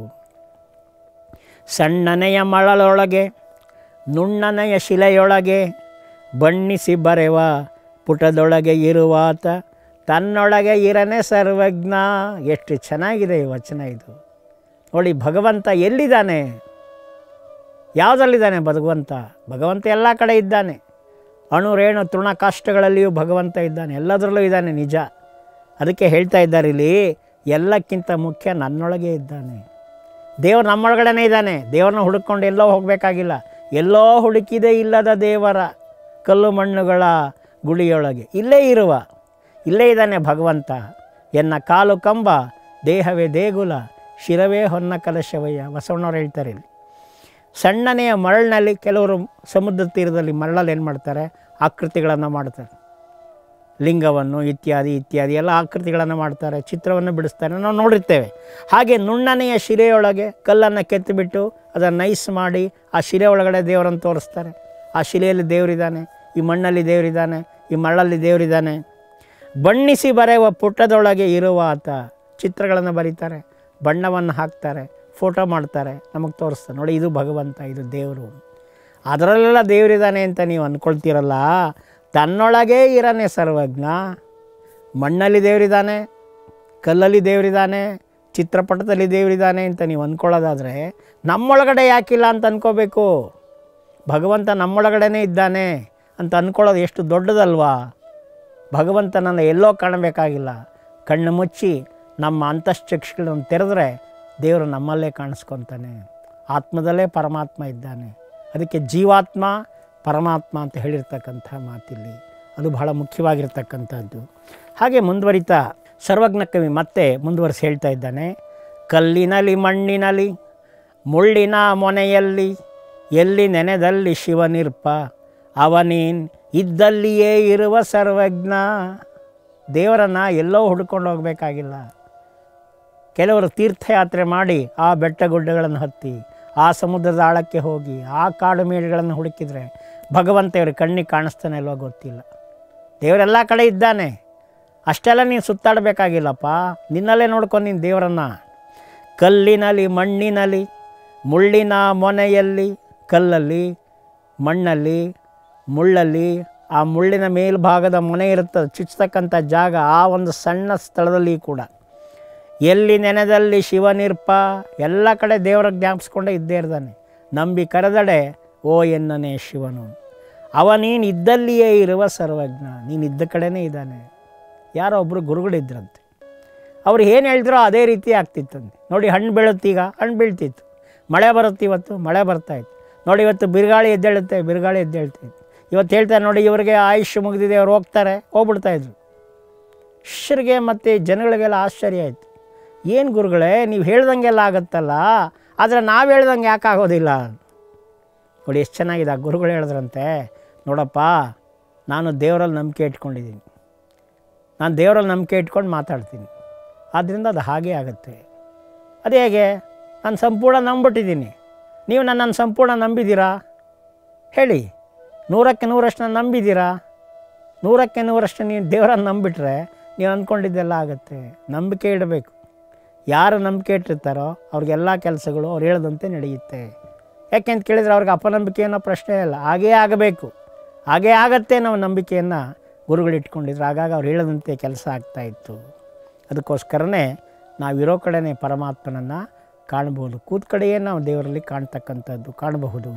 ಸಣ್ಣನೆಯ ಮಳಲೊಳಗೆ ನುಣ್ಣನೆಯ ಶಿಲೆಯೊಳಗೆ ಬಣ್ಣಿಸಿ ಬರೆವ ಪುಟದೊಳಗೆ ಇರುವಾತ ತನ್ನೊಳಗೆ ಇರನೆ ಸರ್ವಜ್ಞ ಎಷ್ಟು ಚೆನ್ನಾಗಿದೆ ಈ ವಚನ ಇದು ನೋಡಿ ಭಗವಂತ ಎಲ್ಲಿದ್ದಾನೆ ಯಾವುದರಲ್ಲಿದ್ದಾನೆ ಭಗವಂತ ಭಗವಂತ ಎಲ್ಲ ಕಡೆ ಇದ್ದಾನೆ ಅಣು ರೇಣು ತೃಣ ಕಾಷ್ಟಗಳಲ್ಲಿಯೂ ಭಗವಂತ ಇದ್ದಾನೆ ಎಲ್ಲದರಲ್ಲೂ ಇದ್ದಾನೆ ನಿಜ ಅದಕ್ಕೆ ಹೇಳ್ತಾ ಇದ್ದಾರೆ ಇಲ್ಲಿ ಎಲ್ಲಕ್ಕಿಂತ ಮುಖ್ಯ ನನ್ನೊಳಗೆ ಇದ್ದಾನೆ ದೇವರು ನಮ್ಮೊಳಗಡೆನೇ ಇದ್ದಾನೆ ದೇವ್ರನ್ನ ಹುಡುಕೊಂಡು ಎಲ್ಲೋ ಹೋಗಬೇಕಾಗಿಲ್ಲ ಎಲ್ಲೋ ಹುಡುಕಿದೆ ಇಲ್ಲದ ದೇವರ ಕಲ್ಲು ಮಣ್ಣುಗಳ ಗುಳಿಯೊಳಗೆ ಇಲ್ಲೇ ಇರುವ ಇಲ್ಲೇ ಇದ್ದಾನೆ ಭಗವಂತ ಎನ್ನ ಕಾಲು ಕಂಬ ದೇಹವೇ ದೇಗುಲ ಶಿರವೇ ಹೊನ್ನ ಕಲಶವಯ್ಯ ಬಸವಣ್ಣವ್ರು ಹೇಳ್ತಾರೆ ಇಲ್ಲಿ ಸಣ್ಣನೆಯ ಮರಳಿನಲ್ಲಿ ಕೆಲವರು ಸಮುದ್ರ ತೀರದಲ್ಲಿ ಮರಳಲ್ಲಿ ಏನು ಮಾಡ್ತಾರೆ ಆಕೃತಿಗಳನ್ನು ಮಾಡ್ತಾರೆ ಲಿಂಗವನ್ನು ಇತ್ಯಾದಿ ಇತ್ಯಾದಿ ಎಲ್ಲ ಆಕೃತಿಗಳನ್ನು ಮಾಡ್ತಾರೆ ಚಿತ್ರವನ್ನು ಬಿಡಿಸ್ತಾರೆ ನಾವು ನೋಡಿರ್ತೇವೆ ಹಾಗೆ ನುಣ್ಣನೆಯ ಶಿಲೆಯೊಳಗೆ ಕಲ್ಲನ್ನು ಕೆತ್ತಿಬಿಟ್ಟು ಅದನ್ನು ನೈಸ್ ಮಾಡಿ ಆ ಶಿಲೆ ಒಳಗಡೆ ದೇವರನ್ನು ತೋರಿಸ್ತಾರೆ ಆ ಶಿಲೆಯಲ್ಲಿ ದೇವರಿದ್ದಾನೆ ಈ ಮಣ್ಣಲ್ಲಿ ದೇವರಿದ್ದಾನೆ ಈ ಮರಳಲ್ಲಿ ದೇವರಿದ್ದಾನೆ ಬಣ್ಣಿಸಿ ಬರೆಯುವ ಪುಟ್ಟದೊಳಗೆ ಇರುವ ಆತ ಚಿತ್ರಗಳನ್ನು ಬರೀತಾರೆ ಬಣ್ಣವನ್ನು ಹಾಕ್ತಾರೆ ಫೋಟೋ ಮಾಡ್ತಾರೆ ನಮಗೆ ತೋರಿಸ್ತಾರೆ ನೋಡಿ ಇದು ಭಗವಂತ ಇದು ದೇವರು ಅದರಲ್ಲೆಲ್ಲ ದೇವರಿದ್ದಾನೆ ಅಂತ ನೀವು ಅಂದ್ಕೊಳ್ತೀರಲ್ಲ ತನ್ನೊಳಗೇ ಇರನೆ ಸರ್ವಜ್ಞ ಮಣ್ಣಲ್ಲಿ ದೇವರಿದ್ದಾನೆ ಕಲ್ಲಲ್ಲಿ ದೇವರಿದ್ದಾನೆ ಚಿತ್ರಪಟದಲ್ಲಿ ದೇವರಿದ್ದಾನೆ ಅಂತ ನೀವು ಅಂದ್ಕೊಳ್ಳೋದಾದರೆ ನಮ್ಮೊಳಗಡೆ ಯಾಕಿಲ್ಲ ಅಂತ ಅಂದ್ಕೋಬೇಕು ಭಗವಂತ ನಮ್ಮೊಳಗಡೆನೇ ಇದ್ದಾನೆ ಅಂತ ಅಂದ್ಕೊಳ್ಳೋದು ಎಷ್ಟು ದೊಡ್ಡದಲ್ವಾ ಭಗವಂತನನ್ನು ಎಲ್ಲೋ ಕಾಣಬೇಕಾಗಿಲ್ಲ ಕಣ್ಣು ಮುಚ್ಚಿ ನಮ್ಮ ಅಂತಶ್ಚಕ್ಷುಗಳನ್ನು ತೆರೆದ್ರೆ ದೇವರು ನಮ್ಮಲ್ಲೇ ಕಾಣಿಸ್ಕೊತಾನೆ ಆತ್ಮದಲ್ಲೇ ಪರಮಾತ್ಮ ಇದ್ದಾನೆ ಅದಕ್ಕೆ ಜೀವಾತ್ಮ ಪರಮಾತ್ಮ ಅಂತ ಹೇಳಿರ್ತಕ್ಕಂಥ ಮಾತಿಲ್ಲಿ ಅದು ಬಹಳ ಮುಖ್ಯವಾಗಿರ್ತಕ್ಕಂಥದ್ದು ಹಾಗೆ ಮುಂದುವರಿತಾ ಸರ್ವಜ್ಞ ಕವಿ ಮತ್ತೆ ಮುಂದುವರಿಸಿ ಹೇಳ್ತಾ ಇದ್ದಾನೆ ಕಲ್ಲಿನಲ್ಲಿ ಮಣ್ಣಿನಲ್ಲಿ ಮುಳ್ಳಿನ ಮೊನೆಯಲ್ಲಿ ಎಲ್ಲಿ ನೆನೆದಲ್ಲಿ ಶಿವನಿರ್ಪ ಅವನೀನ್ ಇದ್ದಲ್ಲಿಯೇ ಇರುವ ಸರ್ವಜ್ಞ ದೇವರನ್ನು ಎಲ್ಲೋ ಹುಡ್ಕೊಂಡು ಹೋಗಬೇಕಾಗಿಲ್ಲ ಕೆಲವರು ತೀರ್ಥಯಾತ್ರೆ ಮಾಡಿ ಆ ಬೆಟ್ಟ ಗುಡ್ಡಗಳನ್ನು ಹತ್ತಿ ಆ ಸಮುದ್ರದ ಆಳಕ್ಕೆ ಹೋಗಿ ಆ ಕಾಡು ಮೇಡುಗಳನ್ನು ಹುಡುಕಿದರೆ ಭಗವಂತ ಇವ್ರ ಕಣ್ಣಿಗೆ ಕಾಣಿಸ್ತಾನೆ ಇಲ್ವೋ ಗೊತ್ತಿಲ್ಲ ದೇವರೆಲ್ಲ ಕಡೆ ಇದ್ದಾನೆ ಅಷ್ಟೆಲ್ಲ ನೀನು ಸುತ್ತಾಡಬೇಕಾಗಿಲ್ಲಪ್ಪ ನಿನ್ನಲ್ಲೇ ನೋಡ್ಕೊಂಡು ನೀನು ದೇವರನ್ನು ಕಲ್ಲಿನಲ್ಲಿ ಮಣ್ಣಿನಲ್ಲಿ ಮುಳ್ಳಿನ ಮೊನೆಯಲ್ಲಿ ಕಲ್ಲಲ್ಲಿ ಮಣ್ಣಲ್ಲಿ ಮುಳ್ಳಲ್ಲಿ ಆ ಮುಳ್ಳಿನ ಮೇಲ್ಭಾಗದ ಮೊನೆ ಇರುತ್ತದೆ ಚುಚ್ಚತಕ್ಕಂಥ ಜಾಗ ಆ ಒಂದು ಸಣ್ಣ ಸ್ಥಳದಲ್ಲಿ ಕೂಡ ಎಲ್ಲಿ ನೆನೆದಲ್ಲಿ ಶಿವನಿರ್ಪ ಎಲ್ಲ ಕಡೆ ದೇವರ ಜ್ಞಾಪಿಸ್ಕೊಂಡೇ ಇದ್ದೇ ಇರ್ತಾನೆ ನಂಬಿ ಕರೆದಡೆ ಓ ಎನ್ನನೇ ಶಿವನು ಅವ ನೀನು ಇದ್ದಲ್ಲಿಯೇ ಇರುವ ಸರ್ವಜ್ಞ ನೀನು ಇದ್ದ ಕಡೆನೇ ಇದ್ದಾನೆ ಯಾರೋ ಒಬ್ಬರು ಗುರುಗಳಿದ್ರಂತೆ ಅವ್ರು ಏನು ಹೇಳಿದ್ರೋ ಅದೇ ರೀತಿ ಆಗ್ತಿತ್ತಂತೆ ನೋಡಿ ಹಣ್ಣು ಬೀಳುತ್ತೀಗ ಹಣ್ಣು ಬೀಳ್ತಿತ್ತು ಮಳೆ ಬರುತ್ತೆ ಇವತ್ತು ಮಳೆ ಬರ್ತಾಯಿತ್ತು ನೋಡಿ ಇವತ್ತು ಬಿರುಗಾಳಿ ಎದ್ದೇಳುತ್ತೆ ಬಿರುಗಾಳಿ ಎದ್ದೇಳ್ತೈತೆ ಇವತ್ತು ಹೇಳ್ತಾರೆ ನೋಡಿ ಇವರಿಗೆ ಆಯುಷ್ ಮುಗಿದಿದೆ ಅವ್ರು ಹೋಗ್ತಾರೆ ಹೋಗ್ಬಿಡ್ತಾಯಿದ್ರು ಶಿಷ್ಯರಿಗೆ ಮತ್ತು ಜನಗಳಿಗೆಲ್ಲ ಆಶ್ಚರ್ಯ ಆಯಿತು ಏನು ಗುರುಗಳೇ ನೀವು ಹೇಳ್ದಂಗೆಲ್ಲ ಆಗುತ್ತಲ್ಲ ಆದರೆ ನಾವು ಹೇಳ್ದಂಗೆ ಯಾಕೆ ಆಗೋದಿಲ್ಲ ನೋಡಿ ಎಷ್ಟು ಚೆನ್ನಾಗಿದೆ ಆ ಗುರುಗಳು ಹೇಳಿದ್ರಂತೆ ನೋಡಪ್ಪ ನಾನು ದೇವರಲ್ಲಿ ನಂಬಿಕೆ ಇಟ್ಕೊಂಡಿದ್ದೀನಿ ನಾನು ದೇವರಲ್ಲಿ ನಂಬಿಕೆ ಇಟ್ಕೊಂಡು ಮಾತಾಡ್ತೀನಿ ಆದ್ದರಿಂದ ಅದು ಹಾಗೇ ಆಗುತ್ತೆ ಅದು ಹೇಗೆ ನಾನು ಸಂಪೂರ್ಣ ನಂಬಿಟ್ಟಿದ್ದೀನಿ ನೀವು ನನ್ನನ್ನು ಸಂಪೂರ್ಣ ನಂಬಿದ್ದೀರಾ ಹೇಳಿ ನೂರಕ್ಕೆ ನೂರಷ್ಟು ನಾನು ನಂಬಿದ್ದೀರಾ ನೂರಕ್ಕೆ ನೂರಷ್ಟು ನೀವು ದೇವರನ್ನು ನಂಬಿಟ್ರೆ ನೀವು ಅಂದ್ಕೊಂಡಿದ್ದೆಲ್ಲ ಆಗುತ್ತೆ ನಂಬಿಕೆ ಇಡಬೇಕು ಯಾರು ನಂಬಿಕೆ ಇಟ್ಟಿರ್ತಾರೋ ಅವ್ರಿಗೆಲ್ಲ ಕೆಲಸಗಳು ಅವ್ರು ಹೇಳ್ದಂತೆ ನಡೆಯುತ್ತೆ ಯಾಕೆಂತ ಕೇಳಿದರೆ ಅವ್ರಿಗೆ ಅಪನಂಬಿಕೆ ಅನ್ನೋ ಪ್ರಶ್ನೆ ಇಲ್ಲ ಹಾಗೇ ಆಗಬೇಕು ಹಾಗೇ ಆಗತ್ತೆ ನಾವು ನಂಬಿಕೆಯನ್ನು ಗುರುಗಳು ಇಟ್ಕೊಂಡಿದ್ರು ಹಾಗಾಗಿ ಅವ್ರು ಹೇಳದಂತೆ ಕೆಲಸ ಆಗ್ತಾಯಿತ್ತು ಅದಕ್ಕೋಸ್ಕರನೇ ನಾವಿರೋ ಕಡೆನೇ ಪರಮಾತ್ಮನನ್ನು ಕಾಣ್ಬೋದು ಕೂತ ಕಡೆಯೇ ನಾವು ದೇವರಲ್ಲಿ ಕಾಣ್ತಕ್ಕಂಥದ್ದು ಕಾಣಬಹುದು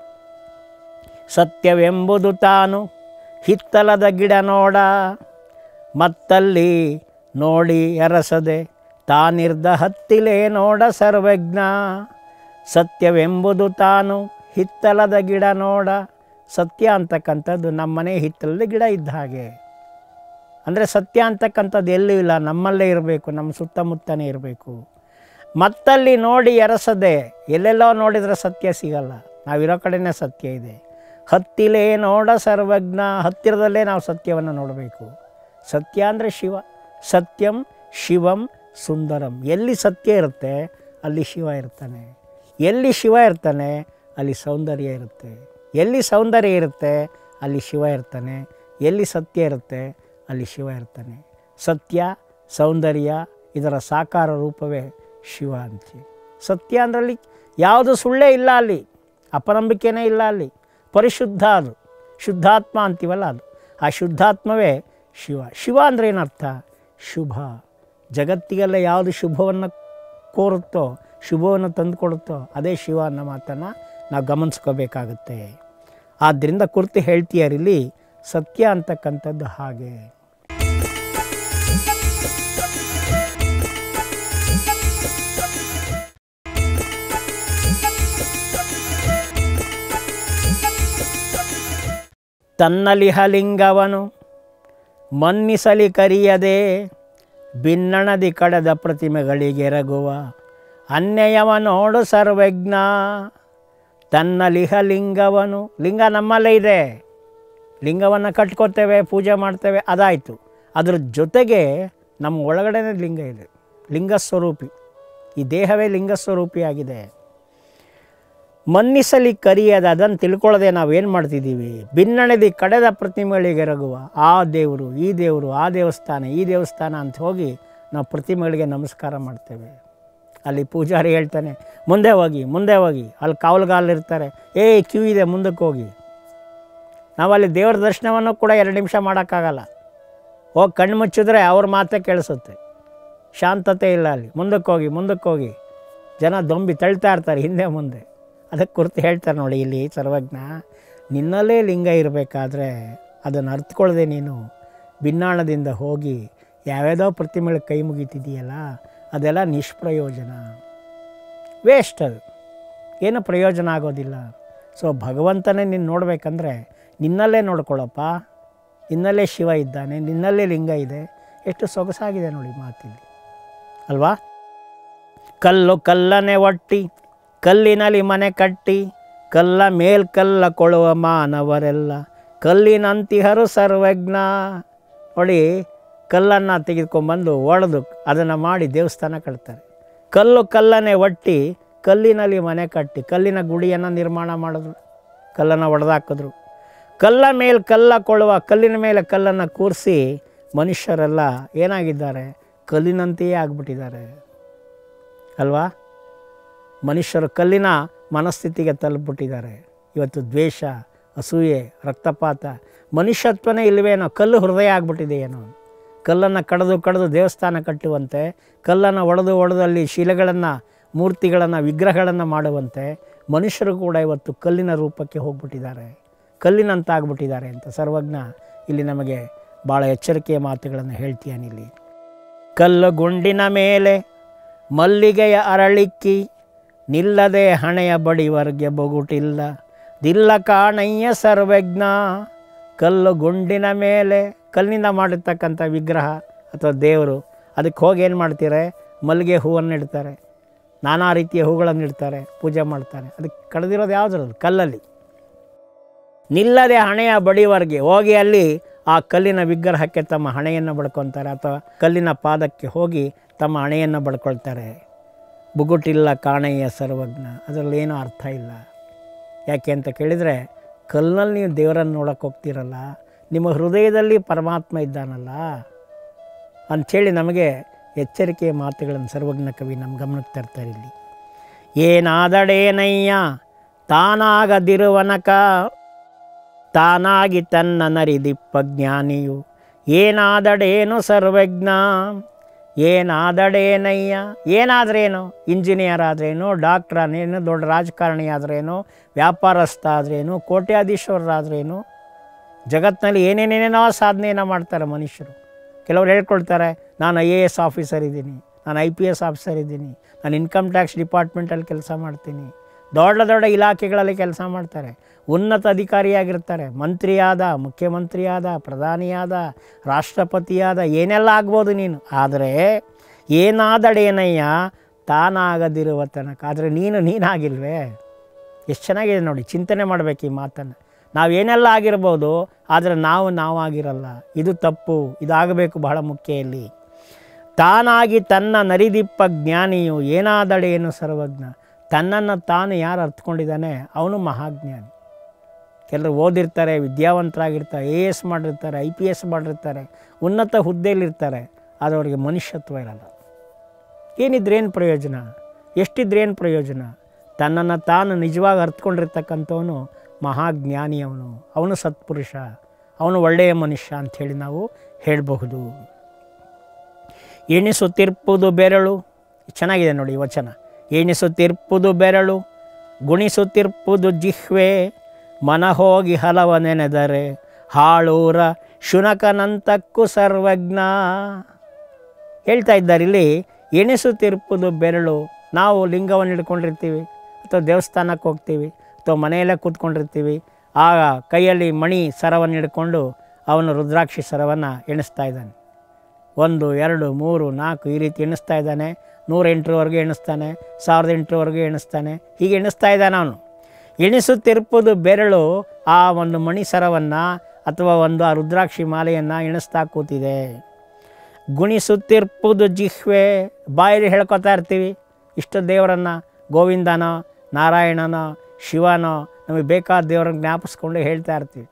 ಸತ್ಯವೆಂಬುದು ತಾನು ಹಿತ್ತಲದ ಗಿಡ ನೋಡ ಮತ್ತಲ್ಲಿ ನೋಡಿ ಎರಸದೆ ತಾನಿರ್ದ ಹತ್ತಿಲೇ ನೋಡ ಸರ್ವಜ್ಞ ಸತ್ಯವೆಂಬುದು ತಾನು ಹಿತ್ತಲದ ಗಿಡ ನೋಡ ಸತ್ಯ ಅಂತಕ್ಕಂಥದ್ದು ನಮ್ಮನೆ ಹಿತ್ತಲದ ಗಿಡ ಇದ್ದ ಹಾಗೆ ಅಂದರೆ ಸತ್ಯ ಅಂತಕ್ಕಂಥದ್ದು ಎಲ್ಲೂ ಇಲ್ಲ ನಮ್ಮಲ್ಲೇ ಇರಬೇಕು ನಮ್ಮ ಸುತ್ತಮುತ್ತನೇ ಇರಬೇಕು ಮತ್ತಲ್ಲಿ ನೋಡಿ ಎರಸದೆ ಎಲ್ಲೆಲ್ಲೋ ನೋಡಿದರೆ ಸತ್ಯ ಸಿಗಲ್ಲ ನಾವಿರೋ ಕಡೆನೇ ಸತ್ಯ ಇದೆ ಹತ್ತಿಲೇ ನೋಡ ಸರ್ವಜ್ಞ ಹತ್ತಿರದಲ್ಲೇ ನಾವು ಸತ್ಯವನ್ನು ನೋಡಬೇಕು ಸತ್ಯ ಅಂದರೆ ಶಿವ ಸತ್ಯಂ ಶಿವಂ ಸುಂದರಂ ಎಲ್ಲಿ ಸತ್ಯ ಇರುತ್ತೆ ಅಲ್ಲಿ ಶಿವ ಇರ್ತಾನೆ ಎಲ್ಲಿ ಶಿವ ಇರ್ತಾನೆ ಅಲ್ಲಿ ಸೌಂದರ್ಯ ಇರುತ್ತೆ ಎಲ್ಲಿ ಸೌಂದರ್ಯ ಇರುತ್ತೆ ಅಲ್ಲಿ ಶಿವ ಇರ್ತಾನೆ ಎಲ್ಲಿ ಸತ್ಯ ಇರುತ್ತೆ ಅಲ್ಲಿ ಶಿವ ಇರ್ತಾನೆ ಸತ್ಯ ಸೌಂದರ್ಯ ಇದರ ಸಾಕಾರ ರೂಪವೇ ಶಿವ ಅಂತೀವಿ ಸತ್ಯ ಅಂದ್ರಲ್ಲಿ ಯಾವುದು ಸುಳ್ಳೇ ಇಲ್ಲ ಅಲ್ಲಿ ಅಪನಂಬಿಕೆನೇ ಇಲ್ಲ ಅಲ್ಲಿ ಪರಿಶುದ್ಧ ಅದು ಶುದ್ಧಾತ್ಮ ಅಂತೀವಲ್ಲ ಅದು ಆ ಶುದ್ಧಾತ್ಮವೇ ಶಿವ ಶಿವ ಅಂದರೆ ಏನರ್ಥ ಶುಭ ಜಗತ್ತಿಗೆಲ್ಲ ಯಾವುದು ಶುಭವನ್ನು ಕೋರುತ್ತೋ ಶುಭವನ್ನು ತಂದುಕೊಡುತ್ತೋ ಅದೇ ಶಿವ ಅನ್ನೋ ಮಾತನ್ನು ನಾವು ಗಮನಿಸ್ಕೋಬೇಕಾಗುತ್ತೆ ಆದ್ದರಿಂದ ಕುರಿತು ಹೇಳ್ತೀಯರಿಲ್ಲಿ ಸತ್ಯ ಅಂತಕ್ಕಂಥದ್ದು ಹಾಗೆ ತನ್ನಲಿಹಲಿಂಗವನು ಮನ್ನಿಸಲಿ ಕರಿಯದೆ ಭಿನ್ನಣದಿ ಕಡದ ಪ್ರತಿಮೆಗಳಿಗೆರಗುವ ಅನ್ಯಯವ ನೋಡು ಸರ್ವಜ್ಞ ತನ್ನಲಿಹಲಿಂಗವನು ಲಿಂಗ ನಮ್ಮಲ್ಲೇ ಇದೆ ಲಿಂಗವನ್ನು ಕಟ್ಕೋತೇವೆ ಪೂಜೆ ಮಾಡ್ತೇವೆ ಅದಾಯಿತು ಅದ್ರ ಜೊತೆಗೆ ನಮ್ಮ ಒಳಗಡೆನೇ ಲಿಂಗ ಇದೆ ಲಿಂಗ ಸ್ವರೂಪಿ ಈ ದೇಹವೇ ಲಿಂಗ ಸ್ವರೂಪಿಯಾಗಿದೆ ಮನ್ನಿಸಲಿ ಕರಿಯದ ಅದನ್ನು ತಿಳ್ಕೊಳ್ಳದೆ ನಾವೇನು ಮಾಡ್ತಿದ್ದೀವಿ ಭಿನ್ನಣದಿ ಕಡೆದ ಪ್ರತಿಮೆಗಳಿಗೆರಗುವ ಆ ದೇವರು ಈ ದೇವರು ಆ ದೇವಸ್ಥಾನ ಈ ದೇವಸ್ಥಾನ ಅಂತ ಹೋಗಿ ನಾವು ಪ್ರತಿಮೆಗಳಿಗೆ ನಮಸ್ಕಾರ ಮಾಡ್ತೇವೆ ಅಲ್ಲಿ ಪೂಜಾರಿ ಹೇಳ್ತಾನೆ ಮುಂದೆ ಹೋಗಿ ಮುಂದೆ ಹೋಗಿ ಅಲ್ಲಿ ಕಾವಲುಗಾಲಿರ್ತಾರೆ ಏ ಕ್ಯೂ ಇದೆ ಮುಂದಕ್ಕೆ ಹೋಗಿ ನಾವಲ್ಲಿ ದೇವರ ದರ್ಶನವನ್ನು ಕೂಡ ಎರಡು ನಿಮಿಷ ಮಾಡೋಕ್ಕಾಗಲ್ಲ ಹೋಗಿ ಕಣ್ಣು ಮುಚ್ಚಿದ್ರೆ ಅವ್ರ ಮಾತೇ ಕೇಳಿಸುತ್ತೆ ಶಾಂತತೆ ಇಲ್ಲ ಅಲ್ಲಿ ಮುಂದಕ್ಕೆ ಹೋಗಿ ಮುಂದಕ್ಕೆ ಹೋಗಿ ಜನ ದೊಂಬಿ ತಳ್ತಾ ಇರ್ತಾರೆ ಹಿಂದೆ ಮುಂದೆ ಅದಕ್ಕೆ ಕುರಿತು ಹೇಳ್ತಾರೆ ನೋಡಿ ಇಲ್ಲಿ ಸರ್ವಜ್ಞ ನಿನ್ನಲ್ಲೇ ಲಿಂಗ ಇರಬೇಕಾದ್ರೆ ಅದನ್ನು ಅರ್ಥಕೊಳ್ಳದೆ ನೀನು ಭಿನ್ನಾಣದಿಂದ ಹೋಗಿ ಯಾವ್ಯಾವುದೋ ಪ್ರತಿಮೆಗಳಿಗೆ ಕೈ ಮುಗಿತಿದೆಯಲ್ಲ ಅದೆಲ್ಲ ನಿಷ್ಪ್ರಯೋಜನ ವೇಸ್ಟ್ ಅದು ಏನು ಪ್ರಯೋಜನ ಆಗೋದಿಲ್ಲ ಸೊ ಭಗವಂತನೇ ನೀನು ನೋಡಬೇಕಂದ್ರೆ ನಿನ್ನಲ್ಲೇ ನೋಡ್ಕೊಳ್ಳಪ್ಪ ನಿನ್ನಲ್ಲೇ ಶಿವ ಇದ್ದಾನೆ ನಿನ್ನಲ್ಲೇ ಲಿಂಗ ಇದೆ ಎಷ್ಟು ಸೊಗಸಾಗಿದೆ ನೋಡಿ ಮಾತಿಲ್ಲಿ ಅಲ್ವಾ ಕಲ್ಲು ಕಲ್ಲನೆ ಒಟ್ಟಿ ಕಲ್ಲಿನಲ್ಲಿ ಮನೆ ಕಟ್ಟಿ ಕಲ್ಲ ಮೇಲ್ ಕಲ್ಲ ಕೊಳುವ ಮಾನವರೆಲ್ಲ ಕಲ್ಲಿನಂತಿಹರು ಸರ್ವಜ್ಞ ನೋಡಿ ಕಲ್ಲನ್ನು ತೆಗೆದುಕೊಂಡ್ಬಂದು ಒಡೆದು ಅದನ್ನು ಮಾಡಿ ದೇವಸ್ಥಾನ ಕಟ್ತಾರೆ ಕಲ್ಲು ಕಲ್ಲನೆ ಒಟ್ಟಿ ಕಲ್ಲಿನಲ್ಲಿ ಮನೆ ಕಟ್ಟಿ ಕಲ್ಲಿನ ಗುಡಿಯನ್ನು ನಿರ್ಮಾಣ ಮಾಡಿದ್ರು ಕಲ್ಲನ್ನು ಒಡೆದಾಕಿದ್ರು ಕಲ್ಲ ಮೇಲೆ ಕಲ್ಲ ಕೊಳುವ ಕಲ್ಲಿನ ಮೇಲೆ ಕಲ್ಲನ್ನು ಕೂರಿಸಿ ಮನುಷ್ಯರೆಲ್ಲ ಏನಾಗಿದ್ದಾರೆ ಕಲ್ಲಿನಂತೆಯೇ ಆಗಿಬಿಟ್ಟಿದ್ದಾರೆ ಅಲ್ವಾ ಮನುಷ್ಯರು ಕಲ್ಲಿನ ಮನಸ್ಥಿತಿಗೆ ತಲುಪಿಬಿಟ್ಟಿದ್ದಾರೆ ಇವತ್ತು ದ್ವೇಷ ಅಸೂಯೆ ರಕ್ತಪಾತ ಮನುಷ್ಯತ್ವನೇ ಇಲ್ಲವೇನೋ ಕಲ್ಲು ಹೃದಯ ಆಗ್ಬಿಟ್ಟಿದೆ ಏನೋ ಕಲ್ಲನ್ನು ಕಡಿದು ಕಡಿದು ದೇವಸ್ಥಾನ ಕಟ್ಟುವಂತೆ ಕಲ್ಲನ್ನು ಒಡೆದು ಒಡೆದು ಅಲ್ಲಿ ಶಿಲೆಗಳನ್ನು ಮೂರ್ತಿಗಳನ್ನು ವಿಗ್ರಹಗಳನ್ನು ಮಾಡುವಂತೆ ಮನುಷ್ಯರು ಕೂಡ ಇವತ್ತು ಕಲ್ಲಿನ ರೂಪಕ್ಕೆ ಹೋಗ್ಬಿಟ್ಟಿದ್ದಾರೆ ಕಲ್ಲಿನಂತ ಆಗ್ಬಿಟ್ಟಿದ್ದಾರೆ ಅಂತ ಸರ್ವಜ್ಞ ಇಲ್ಲಿ ನಮಗೆ ಭಾಳ ಎಚ್ಚರಿಕೆಯ ಮಾತುಗಳನ್ನು ಹೇಳ್ತೀಯಾನಿಲ್ಲಿ ಕಲ್ಲು ಗುಂಡಿನ ಮೇಲೆ ಮಲ್ಲಿಗೆಯ ಅರಳಿಕ್ಕಿ ನಿಲ್ಲದೆ ಹಣೆಯ ಬಡಿವರ್ಗೆ ಬೊಗುಟಿಲ್ಲ ದಿಲ್ಲ ಕಾಣಯ್ಯ ಸರ್ವಜ್ಞ ಕಲ್ಲು ಗುಂಡಿನ ಮೇಲೆ ಕಲ್ಲಿನಿಂದ ಮಾಡಿರ್ತಕ್ಕಂಥ ವಿಗ್ರಹ ಅಥವಾ ದೇವರು ಅದಕ್ಕೆ ಹೋಗಿ ಏನು ಮಾಡ್ತಾರೆ ಮಲ್ಲಿಗೆ ಹೂವನ್ನು ಇಡ್ತಾರೆ ನಾನಾ ರೀತಿಯ ಹೂಗಳನ್ನು ಇಡ್ತಾರೆ ಪೂಜೆ ಮಾಡ್ತಾರೆ ಅದಕ್ಕೆ ಕಳೆದಿರೋದು ಯಾವುದ್ರದ್ದು ಕಲ್ಲಲ್ಲಿ ನಿಲ್ಲದೆ ಹಣೆಯ ಬಡಿವರೆಗೆ ಹೋಗಿ ಅಲ್ಲಿ ಆ ಕಲ್ಲಿನ ವಿಗ್ರಹಕ್ಕೆ ತಮ್ಮ ಹಣೆಯನ್ನು ಬಡ್ಕೊತಾರೆ ಅಥವಾ ಕಲ್ಲಿನ ಪಾದಕ್ಕೆ ಹೋಗಿ ತಮ್ಮ ಹಣೆಯನ್ನು ಬಡ್ಕೊಳ್ತಾರೆ ಬುಗುಟಿಲ್ಲ ಕಾಣೆಯ ಸರ್ವಜ್ಞ ಅದರಲ್ಲಿ ಏನೂ ಅರ್ಥ ಇಲ್ಲ ಯಾಕೆ ಅಂತ ಕೇಳಿದರೆ ಕಲ್ಲಿನಲ್ಲಿ ನೀವು ದೇವರನ್ನು ನೋಡೋಕೆ ಹೋಗ್ತೀರಲ್ಲ ನಿಮ್ಮ ಹೃದಯದಲ್ಲಿ ಪರಮಾತ್ಮ ಇದ್ದಾನಲ್ಲ ಅಂಥೇಳಿ ನಮಗೆ ಎಚ್ಚರಿಕೆಯ ಮಾತುಗಳನ್ನು ಸರ್ವಜ್ಞ ಕವಿ ನಮ್ಮ ಗಮನಕ್ಕೆ ತರ್ತಾರೆ ಇಲ್ಲಿ ಏನಾದಡೇನಯ್ಯ ತಾನಾಗದಿರುವನಕ ತಾನಾಗಿ ತನ್ನ ನರಿದಿಪ್ಪ ಜ್ಞಾನಿಯು ಏನಾದಡೇನು ಸರ್ವಜ್ಞ ಏನಾದಡೇನಯ್ಯ ಏನಾದ್ರೇನು ಇಂಜಿನಿಯರ್ ಆದ್ರೇನು ಡಾಕ್ಟ್ರ್ ಆದ್ರೇನು ದೊಡ್ಡ ರಾಜಕಾರಣಿ ಆದ್ರೇನು ವ್ಯಾಪಾರಸ್ಥ ಆದ್ರೇನು ಕೋಟ್ಯಾಧೀಶ್ವರರಾದ್ರೇನು ಜಗತ್ತಿನಲ್ಲಿ ಏನೇನೇನೇನೋ ಸಾಧನೆಯನ್ನು ಮಾಡ್ತಾರೆ ಮನುಷ್ಯರು ಕೆಲವ್ರು ಹೇಳ್ಕೊಳ್ತಾರೆ ನಾನು ಐ ಎ ಎಸ್ ಆಫೀಸರ್ ಇದ್ದೀನಿ ನಾನು ಐ ಪಿ ಎಸ್ ಆಫೀಸರ್ ಇದ್ದೀನಿ ನಾನು ಇನ್ಕಮ್ ಟ್ಯಾಕ್ಸ್ ಡಿಪಾರ್ಟ್ಮೆಂಟಲ್ಲಿ ಕೆಲಸ ಮಾಡ್ತೀನಿ ದೊಡ್ಡ ದೊಡ್ಡ ಇಲಾಖೆಗಳಲ್ಲಿ ಕೆಲಸ ಮಾಡ್ತಾರೆ ಉನ್ನತ ಅಧಿಕಾರಿಯಾಗಿರ್ತಾರೆ ಮಂತ್ರಿಯಾದ ಮುಖ್ಯಮಂತ್ರಿಯಾದ ಪ್ರಧಾನಿಯಾದ ರಾಷ್ಟ್ರಪತಿಯಾದ ಏನೆಲ್ಲ ಆಗ್ಬೋದು ನೀನು ಆದರೆ ಏನಾದಡೇನಯ್ಯ ತಾನಾಗದಿರುವ ತನಕ ಆದರೆ ನೀನು ನೀನಾಗಿಲ್ವೇ ಎಷ್ಟು ಚೆನ್ನಾಗಿದೆ ನೋಡಿ ಚಿಂತನೆ ಮಾಡಬೇಕು ಈ ಮಾತನ್ನು ನಾವೇನೆಲ್ಲ ಆಗಿರ್ಬೋದು ಆದರೆ ನಾವು ನಾವಾಗಿರಲ್ಲ ಇದು ತಪ್ಪು ಇದಾಗಬೇಕು ಬಹಳ ಮುಖ್ಯ ಇಲ್ಲಿ ತಾನಾಗಿ ತನ್ನ ನರಿದಿಪ್ಪ ಜ್ಞಾನಿಯು ಏನಾದಳೇನು ಸರ್ವಜ್ಞ ತನ್ನನ್ನು ತಾನು ಯಾರು ಅರ್ಥಕೊಂಡಿದ್ದಾನೆ ಅವನು ಮಹಾಜ್ಞಾನಿ ಕೆಲವರು ಓದಿರ್ತಾರೆ ವಿದ್ಯಾವಂತರಾಗಿರ್ತಾರೆ ಎ ಎಸ್ ಮಾಡಿರ್ತಾರೆ ಐ ಪಿ ಎಸ್ ಮಾಡಿರ್ತಾರೆ ಉನ್ನತ ಹುದ್ದೆಯಲ್ಲಿರ್ತಾರೆ ಆದರೆ ಅವರಿಗೆ ಮನುಷ್ಯತ್ವ ಇರಲ್ಲ ಏನಿದ್ರೇನು ಪ್ರಯೋಜನ ಎಷ್ಟಿದ್ರೇನು ಪ್ರಯೋಜನ ತನ್ನನ್ನು ತಾನು ನಿಜವಾಗಿ ಅರ್ಥಕೊಂಡಿರ್ತಕ್ಕಂಥವನು ಮಹಾಜ್ಞಾನಿ ಅವನು ಅವನು ಸತ್ಪುರುಷ ಅವನು ಒಳ್ಳೆಯ ಮನುಷ್ಯ ಅಂಥೇಳಿ ನಾವು ಹೇಳಬಹುದು ಎಣಿಸುತ್ತಿರ್ಪುದು ಬೆರಳು ಚೆನ್ನಾಗಿದೆ ನೋಡಿ ಈ ವಚನ ಎಣಿಸುತ್ತಿರ್ಪುದು ಬೆರಳು ಗುಣಿಸುತ್ತಿರ್ಪುದು ಜಿಹ್ವೆ ಮನ ಹೋಗಿ ಹಲವ ನೆನೆದರೆ ಹಾಳೂರ ಶುನಕನಂತಕ್ಕೂ ಸರ್ವಜ್ಞ ಹೇಳ್ತಾ ಇದ್ದಾರೆ ಇಲ್ಲಿ ಎಣಿಸುತ್ತಿರ್ಪುದು ಬೆರಳು ನಾವು ಲಿಂಗವನ್ನು ಹಿಡ್ಕೊಂಡಿರ್ತೀವಿ ಅಥವಾ ದೇವಸ್ಥಾನಕ್ಕೆ ಹೋಗ್ತೀವಿ ಅಥವಾ ಮನೆಯಲ್ಲೇ ಕೂತ್ಕೊಂಡಿರ್ತೀವಿ ಆಗ ಕೈಯಲ್ಲಿ ಮಣಿ ಸರವನ್ನು ಹಿಡ್ಕೊಂಡು ಅವನು ರುದ್ರಾಕ್ಷಿ ಸರವನ್ನು ಎಣಿಸ್ತಾ ಇದ್ದಾನೆ ಒಂದು ಎರಡು ಮೂರು ನಾಲ್ಕು ಈ ರೀತಿ ಎಣಿಸ್ತಾ ಇದ್ದಾನೆ ನೂರೆಂಟರವರೆಗೆ ಎಣಿಸ್ತಾನೆ ಸಾವಿರದ ಎಂಟರವರೆಗೆ ಎಣಿಸ್ತಾನೆ ಹೀಗೆ ಎಣಿಸ್ತಾ ಇದ್ದಾನೆ ಅವನು ಎಣಿಸುತ್ತಿರ್ಪುದು ಬೆರಳು ಆ ಒಂದು ಮಣಿ ಸರವನ್ನು ಅಥವಾ ಒಂದು ಆ ರುದ್ರಾಕ್ಷಿ ಮಾಲೆಯನ್ನು ಎಣಿಸ್ತಾ ಕೂತಿದೆ ಗುಣಿಸುತ್ತಿರ್ಪುದು ಜಿಹ್ವೆ ಬಾಯಲ್ಲಿ ಹೇಳ್ಕೊತಾ ಇರ್ತೀವಿ ಇಷ್ಟ ದೇವರನ್ನು ಗೋವಿಂದನೋ ನಾರಾಯಣನೋ ಶಿವನೋ ನಮಗೆ ಬೇಕಾದ ದೇವರನ್ನು ಜ್ಞಾಪಿಸ್ಕೊಂಡು ಹೇಳ್ತಾ ಇರ್ತೀವಿ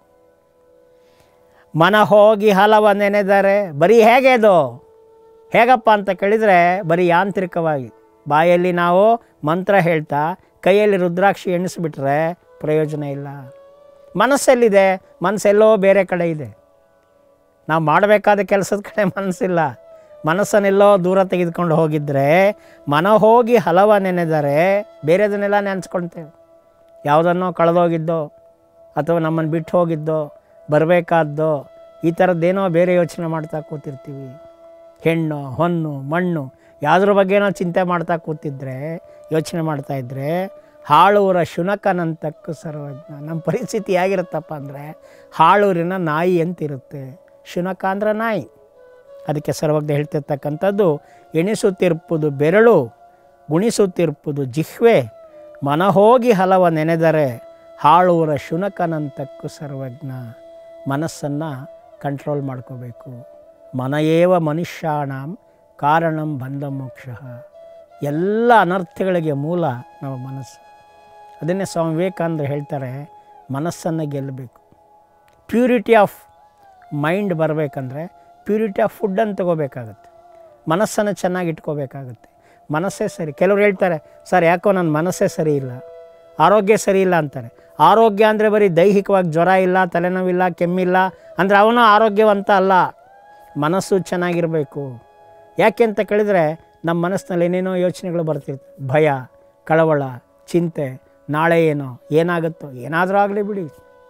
ಮನ ಹೋಗಿ ಹಲವ ನೆನೆದರೆ ಬರೀ ಹೇಗೆ ಅದು ಹೇಗಪ್ಪ ಅಂತ ಕೇಳಿದರೆ ಬರೀ ಯಾಂತ್ರಿಕವಾಗಿ ಬಾಯಲ್ಲಿ ನಾವು ಮಂತ್ರ ಹೇಳ್ತಾ ಕೈಯಲ್ಲಿ ರುದ್ರಾಕ್ಷಿ ಎಣಿಸ್ಬಿಟ್ರೆ ಪ್ರಯೋಜನ ಇಲ್ಲ ಮನಸ್ಸೆಲ್ಲಿದೆ ಮನಸ್ಸೆಲ್ಲೋ ಬೇರೆ ಕಡೆ ಇದೆ ನಾವು ಮಾಡಬೇಕಾದ ಕೆಲಸದ ಕಡೆ ಮನಸ್ಸಿಲ್ಲ ಮನಸ್ಸನ್ನೆಲ್ಲೋ ದೂರ ತೆಗೆದುಕೊಂಡು ಹೋಗಿದ್ದರೆ ಮನ ಹೋಗಿ ಹಲವ ನೆನೆದರೆ ಬೇರೆದನ್ನೆಲ್ಲ ನೆನೆಸ್ಕೊಳ್ತೇವೆ ಯಾವುದನ್ನೋ ಕಳೆದೋಗಿದ್ದೋ ಅಥವಾ ನಮ್ಮನ್ನು ಬಿಟ್ಟು ಹೋಗಿದ್ದೋ ಬರಬೇಕಾದ್ದೋ ಈ ಥರದ್ದೇನೋ ಬೇರೆ ಯೋಚನೆ ಮಾಡ್ತಾ ಕೂತಿರ್ತೀವಿ ಹೆಣ್ಣು ಹೊನ್ನು ಮಣ್ಣು ಯಾವುದ್ರ ಬಗ್ಗೆನೋ ಚಿಂತೆ ಮಾಡ್ತಾ ಕೂತಿದ್ರೆ ಯೋಚನೆ ಮಾಡ್ತಾ ಇದ್ದರೆ ಹಾಳೂರ ಶುನಕನಂತಕ್ಕೂ ಸರ್ವಜ್ಞ ನಮ್ಮ ಪರಿಸ್ಥಿತಿ ಹೇಗಿರುತ್ತಪ್ಪ ಅಂದರೆ ಹಾಳೂರಿನ ನಾಯಿ ಅಂತಿರುತ್ತೆ ಶುನಕ ಅಂದ್ರೆ ನಾಯಿ ಅದಕ್ಕೆ ಸರ್ವಜ್ಞ ಹೇಳ್ತಿರ್ತಕ್ಕಂಥದ್ದು ಎಣಿಸುತ್ತಿರ್ಪುದು ಬೆರಳು ಗುಣಿಸುತ್ತಿರ್ಪುದು ಜಿಹ್ವೆ ಮನ ಹೋಗಿ ಹಲವ ನೆನೆದರೆ ಹಾಳೂರ ಶುನಕನಂತಕ್ಕೂ ಸರ್ವಜ್ಞ ಮನಸ್ಸನ್ನು ಕಂಟ್ರೋಲ್ ಮಾಡ್ಕೋಬೇಕು ಮನಯೇವ ಮನುಷ್ಯಾಣಂ ಕಾರಣಂ ಬಂಧ ಮೋಕ್ಷ ಎಲ್ಲ ಅನರ್ಥಗಳಿಗೆ ಮೂಲ ನಮ್ಮ ಮನಸ್ಸು ಅದನ್ನೇ ಸ್ವಾಮಿ ವಿವೇಕಾನಂದ ಹೇಳ್ತಾರೆ ಮನಸ್ಸನ್ನು ಗೆಲ್ಲಬೇಕು ಪ್ಯೂರಿಟಿ ಆಫ್ ಮೈಂಡ್ ಬರಬೇಕಂದ್ರೆ ಪ್ಯೂರಿಟಿ ಆಫ್ ಫುಡ್ಡನ್ನು ತಗೋಬೇಕಾಗತ್ತೆ ಮನಸ್ಸನ್ನು ಚೆನ್ನಾಗಿ ಇಟ್ಕೋಬೇಕಾಗತ್ತೆ ಮನಸ್ಸೇ ಸರಿ ಕೆಲವ್ರು ಹೇಳ್ತಾರೆ ಸರ್ ಯಾಕೋ ನನ್ನ ಮನಸ್ಸೇ ಸರಿ ಇಲ್ಲ ಆರೋಗ್ಯ ಸರಿ ಇಲ್ಲ ಅಂತಾರೆ ಆರೋಗ್ಯ ಅಂದರೆ ಬರೀ ದೈಹಿಕವಾಗಿ ಜ್ವರ ಇಲ್ಲ ತಲೆನೋವಿಲ್ಲ ಕೆಮ್ಮಿಲ್ಲ ಅಂದರೆ ಅವನು ಆರೋಗ್ಯವಂತ ಅಲ್ಲ ಮನಸ್ಸು ಚೆನ್ನಾಗಿರಬೇಕು ಯಾಕೆ ಅಂತ ಕೇಳಿದರೆ ನಮ್ಮ ಮನಸ್ಸಿನಲ್ಲಿ ಏನೇನೋ ಯೋಚನೆಗಳು ಬರ್ತಿರ್ತವೆ ಭಯ ಕಳವಳ ಚಿಂತೆ ನಾಳೆ ಏನೋ ಏನಾಗುತ್ತೋ ಏನಾದರೂ ಆಗಲಿ ಬಿಡಿ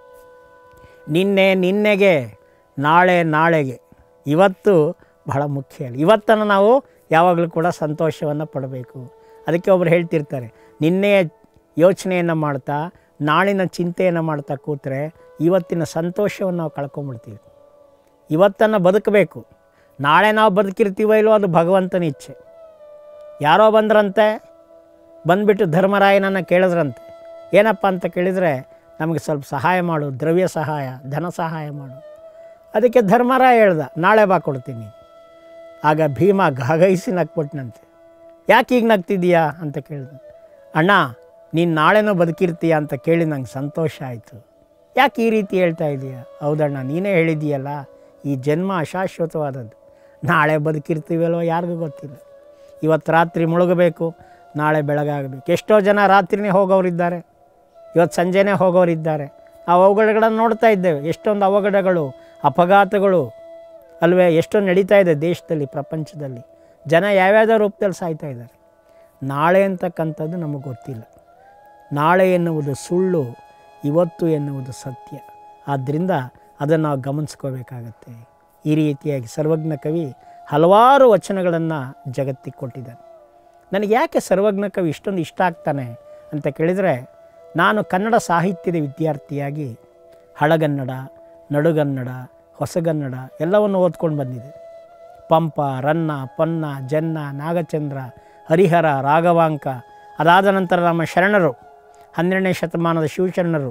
ನಿನ್ನೆ ನಿನ್ನೆಗೆ ನಾಳೆ ನಾಳೆಗೆ ಇವತ್ತು ಬಹಳ ಮುಖ್ಯ ಇವತ್ತನ್ನು ನಾವು ಯಾವಾಗಲೂ ಕೂಡ ಸಂತೋಷವನ್ನು ಪಡಬೇಕು ಅದಕ್ಕೆ ಒಬ್ಬರು ಹೇಳ್ತಿರ್ತಾರೆ ನಿನ್ನೆಯ ಯೋಚನೆಯನ್ನು ಮಾಡ್ತಾ ನಾಳಿನ ಚಿಂತೆಯನ್ನು ಮಾಡ್ತಾ ಕೂತ್ರೆ ಇವತ್ತಿನ ಸಂತೋಷವನ್ನು ನಾವು ಕಳ್ಕೊಂಬಿಡ್ತೀವಿ ಇವತ್ತನ್ನು ಬದುಕಬೇಕು ನಾಳೆ ನಾವು ಬದುಕಿರ್ತೀವೋ ಇಲ್ವೋ ಅದು ಭಗವಂತನ ಇಚ್ಛೆ ಯಾರೋ ಬಂದ್ರಂತೆ ಬಂದುಬಿಟ್ಟು ಧರ್ಮರಾಯನನ್ನು ಕೇಳಿದ್ರಂತೆ ಏನಪ್ಪ ಅಂತ ಕೇಳಿದರೆ ನಮಗೆ ಸ್ವಲ್ಪ ಸಹಾಯ ಮಾಡು ದ್ರವ್ಯ ಸಹಾಯ ಧನ ಸಹಾಯ ಮಾಡು ಅದಕ್ಕೆ ಧರ್ಮರಾಯ ಹೇಳ್ದ ನಾಳೆ ಬಾ ಕೊಡ್ತೀನಿ ಆಗ ಭೀಮ ಗಾಗೈಸಿ ನಕ್ಬಿಟ್ನಂತೆ ಯಾಕೆ ಈಗ ನಗ್ತಿದ್ದೀಯಾ ಅಂತ ಕೇಳಿದ ಅಣ್ಣ ನೀನು ನಾಳೆನೂ ಬದುಕಿರ್ತೀಯ ಅಂತ ಕೇಳಿ ನಂಗೆ ಸಂತೋಷ ಆಯಿತು ಯಾಕೆ ಈ ರೀತಿ ಹೇಳ್ತಾ ಇದೀಯ ಹೌದಣ್ಣ ನೀನೇ ಹೇಳಿದೀಯಲ್ಲ ಈ ಜನ್ಮ ಅಶಾಶ್ವತವಾದದ್ದು ನಾಳೆ ಬದುಕಿರ್ತೀವಲ್ವ ಯಾರಿಗೂ ಗೊತ್ತಿಲ್ಲ ಇವತ್ತು ರಾತ್ರಿ ಮುಳುಗಬೇಕು ನಾಳೆ ಬೆಳಗಾಗಬೇಕು ಎಷ್ಟೋ ಜನ ರಾತ್ರಿನೇ ಹೋಗೋರಿದ್ದಾರೆ ಇವತ್ತು ಸಂಜೆನೇ ಹೋಗೋರಿದ್ದಾರೆ ಆ ಅವಘಡಗಳನ್ನು ನೋಡ್ತಾ ಇದ್ದೇವೆ ಎಷ್ಟೊಂದು ಅವಘಡಗಳು ಅಪಘಾತಗಳು ಅಲ್ವೇ ಎಷ್ಟೊಂದು ನಡೀತಾ ಇದೆ ದೇಶದಲ್ಲಿ ಪ್ರಪಂಚದಲ್ಲಿ ಜನ ಯಾವ್ಯಾವುದೋ ರೂಪದಲ್ಲಿ ಸಾಯ್ತಾ ಇದ್ದಾರೆ ನಾಳೆ ಅಂತಕ್ಕಂಥದ್ದು ನಮಗೆ ಗೊತ್ತಿಲ್ಲ ನಾಳೆ ಎನ್ನುವುದು ಸುಳ್ಳು ಇವತ್ತು ಎನ್ನುವುದು ಸತ್ಯ ಆದ್ದರಿಂದ ಅದನ್ನು ನಾವು ಗಮನಿಸ್ಕೋಬೇಕಾಗತ್ತೆ ಈ ರೀತಿಯಾಗಿ ಸರ್ವಜ್ಞ ಕವಿ ಹಲವಾರು ವಚನಗಳನ್ನು ಜಗತ್ತಿಗೆ ಕೊಟ್ಟಿದ್ದಾನೆ ನನಗೆ ಯಾಕೆ ಸರ್ವಜ್ಞ ಕವಿ ಇಷ್ಟೊಂದು ಇಷ್ಟ ಆಗ್ತಾನೆ ಅಂತ ಕೇಳಿದರೆ ನಾನು ಕನ್ನಡ ಸಾಹಿತ್ಯದ ವಿದ್ಯಾರ್ಥಿಯಾಗಿ ಹಳಗನ್ನಡ ನಡುಗನ್ನಡ ಹೊಸಗನ್ನಡ ಎಲ್ಲವನ್ನು ಓದ್ಕೊಂಡು ಬಂದಿದೆ ಪಂಪ ರನ್ನ ಪನ್ನ ಜನ್ನ ನಾಗಚಂದ್ರ ಹರಿಹರ ರಾಘವಾಂಕ ಅದಾದ ನಂತರ ನಮ್ಮ ಶರಣರು ಹನ್ನೆರಡನೇ ಶತಮಾನದ ಶಿವಶರಣರು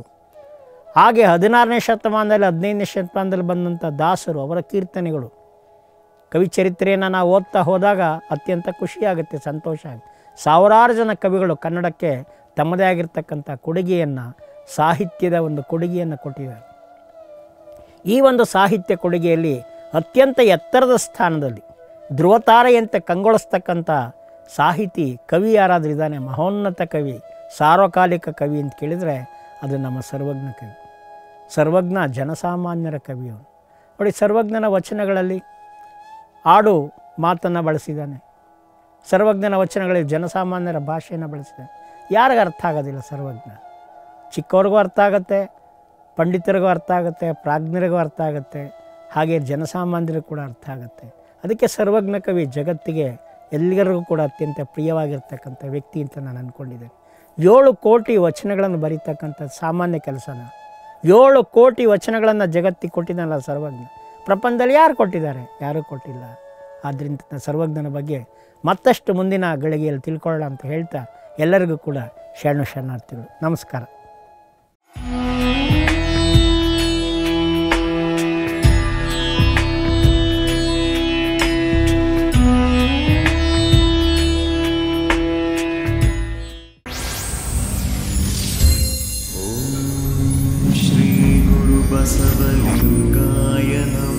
ಹಾಗೆ ಹದಿನಾರನೇ ಶತಮಾನದಲ್ಲಿ ಹದಿನೈದನೇ ಶತಮಾನದಲ್ಲಿ ಬಂದಂಥ ದಾಸರು ಅವರ ಕೀರ್ತನೆಗಳು ಕವಿ ಚರಿತ್ರೆಯನ್ನು ನಾವು ಓದ್ತಾ ಹೋದಾಗ ಅತ್ಯಂತ ಖುಷಿಯಾಗುತ್ತೆ ಸಂತೋಷ ಆಗುತ್ತೆ ಸಾವಿರಾರು ಜನ ಕವಿಗಳು ಕನ್ನಡಕ್ಕೆ ತಮ್ಮದೇ ಆಗಿರ್ತಕ್ಕಂಥ ಕೊಡುಗೆಯನ್ನು ಸಾಹಿತ್ಯದ ಒಂದು ಕೊಡುಗೆಯನ್ನು ಕೊಟ್ಟಿದ್ದಾರೆ ಈ ಒಂದು ಸಾಹಿತ್ಯ ಕೊಡುಗೆಯಲ್ಲಿ ಅತ್ಯಂತ ಎತ್ತರದ ಸ್ಥಾನದಲ್ಲಿ ಧ್ರುವತಾರೆಯಂತೆ ಕಂಗೊಳಿಸ್ತಕ್ಕಂಥ ಸಾಹಿತಿ ಕವಿ ಯಾರಾದರೂ ಇದ್ದಾನೆ ಮಹೋನ್ನತ ಕವಿ ಸಾರ್ವಕಾಲಿಕ ಕವಿ ಅಂತ ಕೇಳಿದರೆ ಅದು ನಮ್ಮ ಸರ್ವಜ್ಞ ಕವಿ ಸರ್ವಜ್ಞ ಜನಸಾಮಾನ್ಯರ ಕವಿ ಅವನು ನೋಡಿ ಸರ್ವಜ್ಞನ ವಚನಗಳಲ್ಲಿ ಆಡು ಮಾತನ್ನು ಬಳಸಿದ್ದಾನೆ ಸರ್ವಜ್ಞನ ವಚನಗಳಲ್ಲಿ ಜನಸಾಮಾನ್ಯರ ಭಾಷೆಯನ್ನು ಬಳಸಿದ್ದಾನೆ ಯಾರಿಗೂ ಅರ್ಥ ಆಗೋದಿಲ್ಲ ಸರ್ವಜ್ಞ ಚಿಕ್ಕವ್ರಿಗೂ ಅರ್ಥ ಆಗುತ್ತೆ ಪಂಡಿತರಿಗೂ ಅರ್ಥ ಆಗುತ್ತೆ ಪ್ರಾಜ್ಞರಿಗೂ ಅರ್ಥ ಆಗುತ್ತೆ ಹಾಗೆ ಜನಸಾಮಾನ್ಯರಿಗೂ ಕೂಡ ಅರ್ಥ ಆಗುತ್ತೆ ಅದಕ್ಕೆ ಸರ್ವಜ್ಞ ಕವಿ ಜಗತ್ತಿಗೆ ಎಲ್ಲರಿಗೂ ಕೂಡ ಅತ್ಯಂತ ಪ್ರಿಯವಾಗಿರ್ತಕ್ಕಂಥ ವ್ಯಕ್ತಿ ಅಂತ ನಾನು ಅಂದ್ಕೊಂಡಿದ್ದೇನೆ ಏಳು ಕೋಟಿ ವಚನಗಳನ್ನು ಬರೀತಕ್ಕಂಥ ಸಾಮಾನ್ಯ ಕೆಲಸನ ಏಳು ಕೋಟಿ ವಚನಗಳನ್ನು ಜಗತ್ತಿಗೆ ಕೊಟ್ಟಿದ್ದಾನಲ್ಲ ಸರ್ವಜ್ಞ ಪ್ರಪಂಚದಲ್ಲಿ ಯಾರು ಕೊಟ್ಟಿದ್ದಾರೆ ಯಾರೂ ಕೊಟ್ಟಿಲ್ಲ ಆದ್ದರಿಂದ ಸರ್ವಜ್ಞನ ಬಗ್ಗೆ ಮತ್ತಷ್ಟು ಮುಂದಿನ ಗಳಿಗೆಯಲ್ಲಿ ತಿಳ್ಕೊಳ್ಳೋಣ ಅಂತ ಹೇಳ್ತಾ ಎಲ್ಲರಿಗೂ ಕೂಡ ಶರಣು ಶರಣಾರ್ಥಿಗಳು ನಮಸ್ಕಾರ श्रीगुरुबसवलिङ्गाय नमः